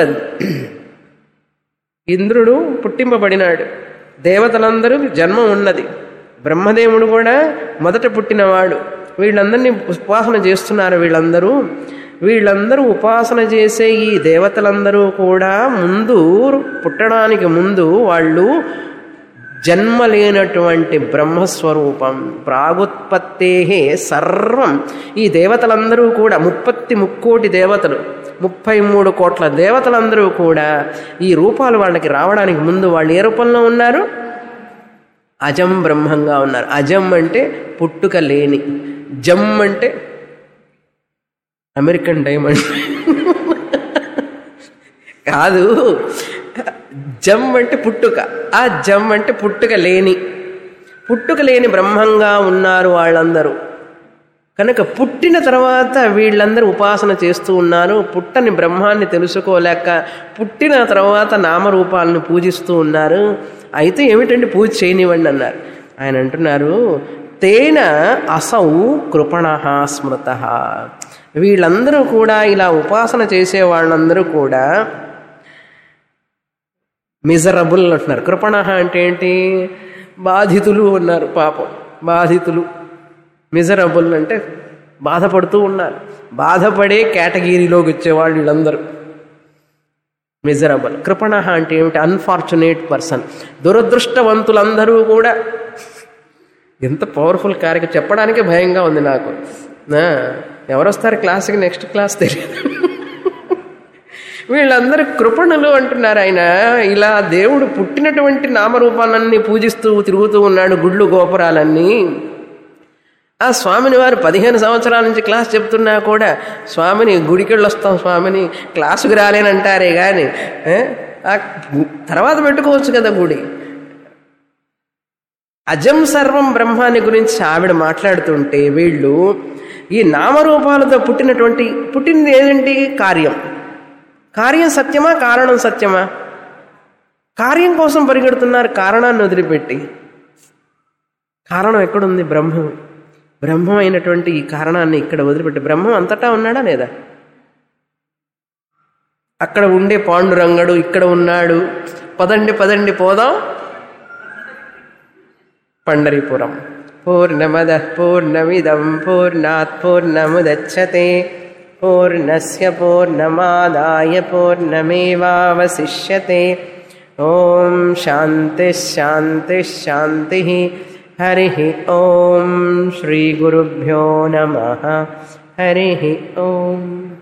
ఇంద్రుడు పుట్టింపబడినాడు దేవతలందరూ జన్మ ఉన్నది బ్రహ్మదేవుడు కూడా మొదట పుట్టినవాడు వీళ్ళందరినీ ఉపాసన చేస్తున్నారు వీళ్ళందరూ వీళ్ళందరూ ఉపాసన చేసే ఈ దేవతలందరూ కూడా ముందు పుట్టడానికి ముందు వాళ్ళు జన్మ లేనటువంటి బ్రహ్మస్వరూపం ప్రాగుత్పత్తే సర్వం ఈ దేవతలందరూ కూడా ముప్పత్తి ముక్కోటి దేవతలు ముప్పై మూడు కోట్ల దేవతలందరూ కూడా ఈ రూపాలు వాళ్ళకి రావడానికి ముందు వాళ్ళు ఏ రూపంలో ఉన్నారు అజం బ్రహ్మంగా ఉన్నారు అజం అంటే పుట్టుక లేని జమ్ అంటే అమెరికన్ డైమండ్ కాదు జమ్ అంటే పుట్టుక ఆ జమ్ అంటే పుట్టుక లేని పుట్టుక లేని బ్రహ్మంగా ఉన్నారు వాళ్ళందరూ కనుక పుట్టిన తర్వాత వీళ్ళందరూ ఉపాసన చేస్తూ ఉన్నారు పుట్టని బ్రహ్మాన్ని తెలుసుకోలేక పుట్టిన తర్వాత నామరూపాలను పూజిస్తూ ఉన్నారు అయితే ఏమిటండి పూజ చేయనివ్వండి అన్నారు ఆయన అంటున్నారు తేన అసౌ కృపణ స్మృత వీళ్ళందరూ కూడా ఇలా ఉపాసన చేసే వాళ్ళందరూ కూడా మిజరబుల్ అంటున్నారు కృపణ అంటే ఏంటి బాధితులు ఉన్నారు పాపం బాధితులు మిజరబుల్ అంటే బాధపడుతూ ఉన్నారు బాధపడే కేటగిరీలోకి వచ్చేవాళ్ళు వీళ్ళందరూ మిజరబుల్ కృపణ అంటే ఏమిటి అన్ఫార్చునేట్ పర్సన్ దురదృష్టవంతులందరూ కూడా ఎంత పవర్ఫుల్ కార్యక్రమం చెప్పడానికే భయంగా ఉంది నాకు నా, ఎవరు వస్తారు క్లాస్కి నెక్స్ట్ క్లాస్ తెలియదు వీళ్ళందరూ కృపణలు అంటున్నారు ఆయన ఇలా దేవుడు పుట్టినటువంటి నామరూపాలన్నీ పూజిస్తూ తిరుగుతూ ఉన్నాడు గుళ్ళు గోపురాలన్నీ ఆ స్వామిని వారు పదిహేను సంవత్సరాల నుంచి క్లాస్ చెప్తున్నా కూడా స్వామిని గుడికెళ్ళి వస్తాం స్వామిని క్లాసుకు రాలేనంటారే కానీ ఏ? ఆ తర్వాత పెట్టుకోవచ్చు కదా గుడి అజం సర్వం బ్రహ్మాన్ని గురించి ఆవిడ మాట్లాడుతుంటే వీళ్ళు ఈ నామరూపాలతో పుట్టినటువంటి పుట్టినది ఏంటి కార్యం కార్యం సత్యమా కారణం సత్యమా కార్యం కోసం పరిగెడుతున్నారు కారణాన్ని వదిలిపెట్టి కారణం ఎక్కడుంది బ్రహ్మం బ్రహ్మం అయినటువంటి ఈ కారణాన్ని ఇక్కడ వదిలిపెట్టి బ్రహ్మం అంతటా ఉన్నాడా లేదా అక్కడ ఉండే పాండురంగడు ఇక్కడ ఉన్నాడు పదండి పదండి పోదాం పండరీపురం పూర్ణమద పూర్ణమిదం పూర్ణాత్ పూర్ణముదచ్చతే పూర్ణస్య పూర్ణమాదాయ పూర్ణమేవావశిష్యతే ఓం శాంతి శాంతి శాంతి హరి ఓం శ్రీ గురుభ్యో నమ హరి ఓం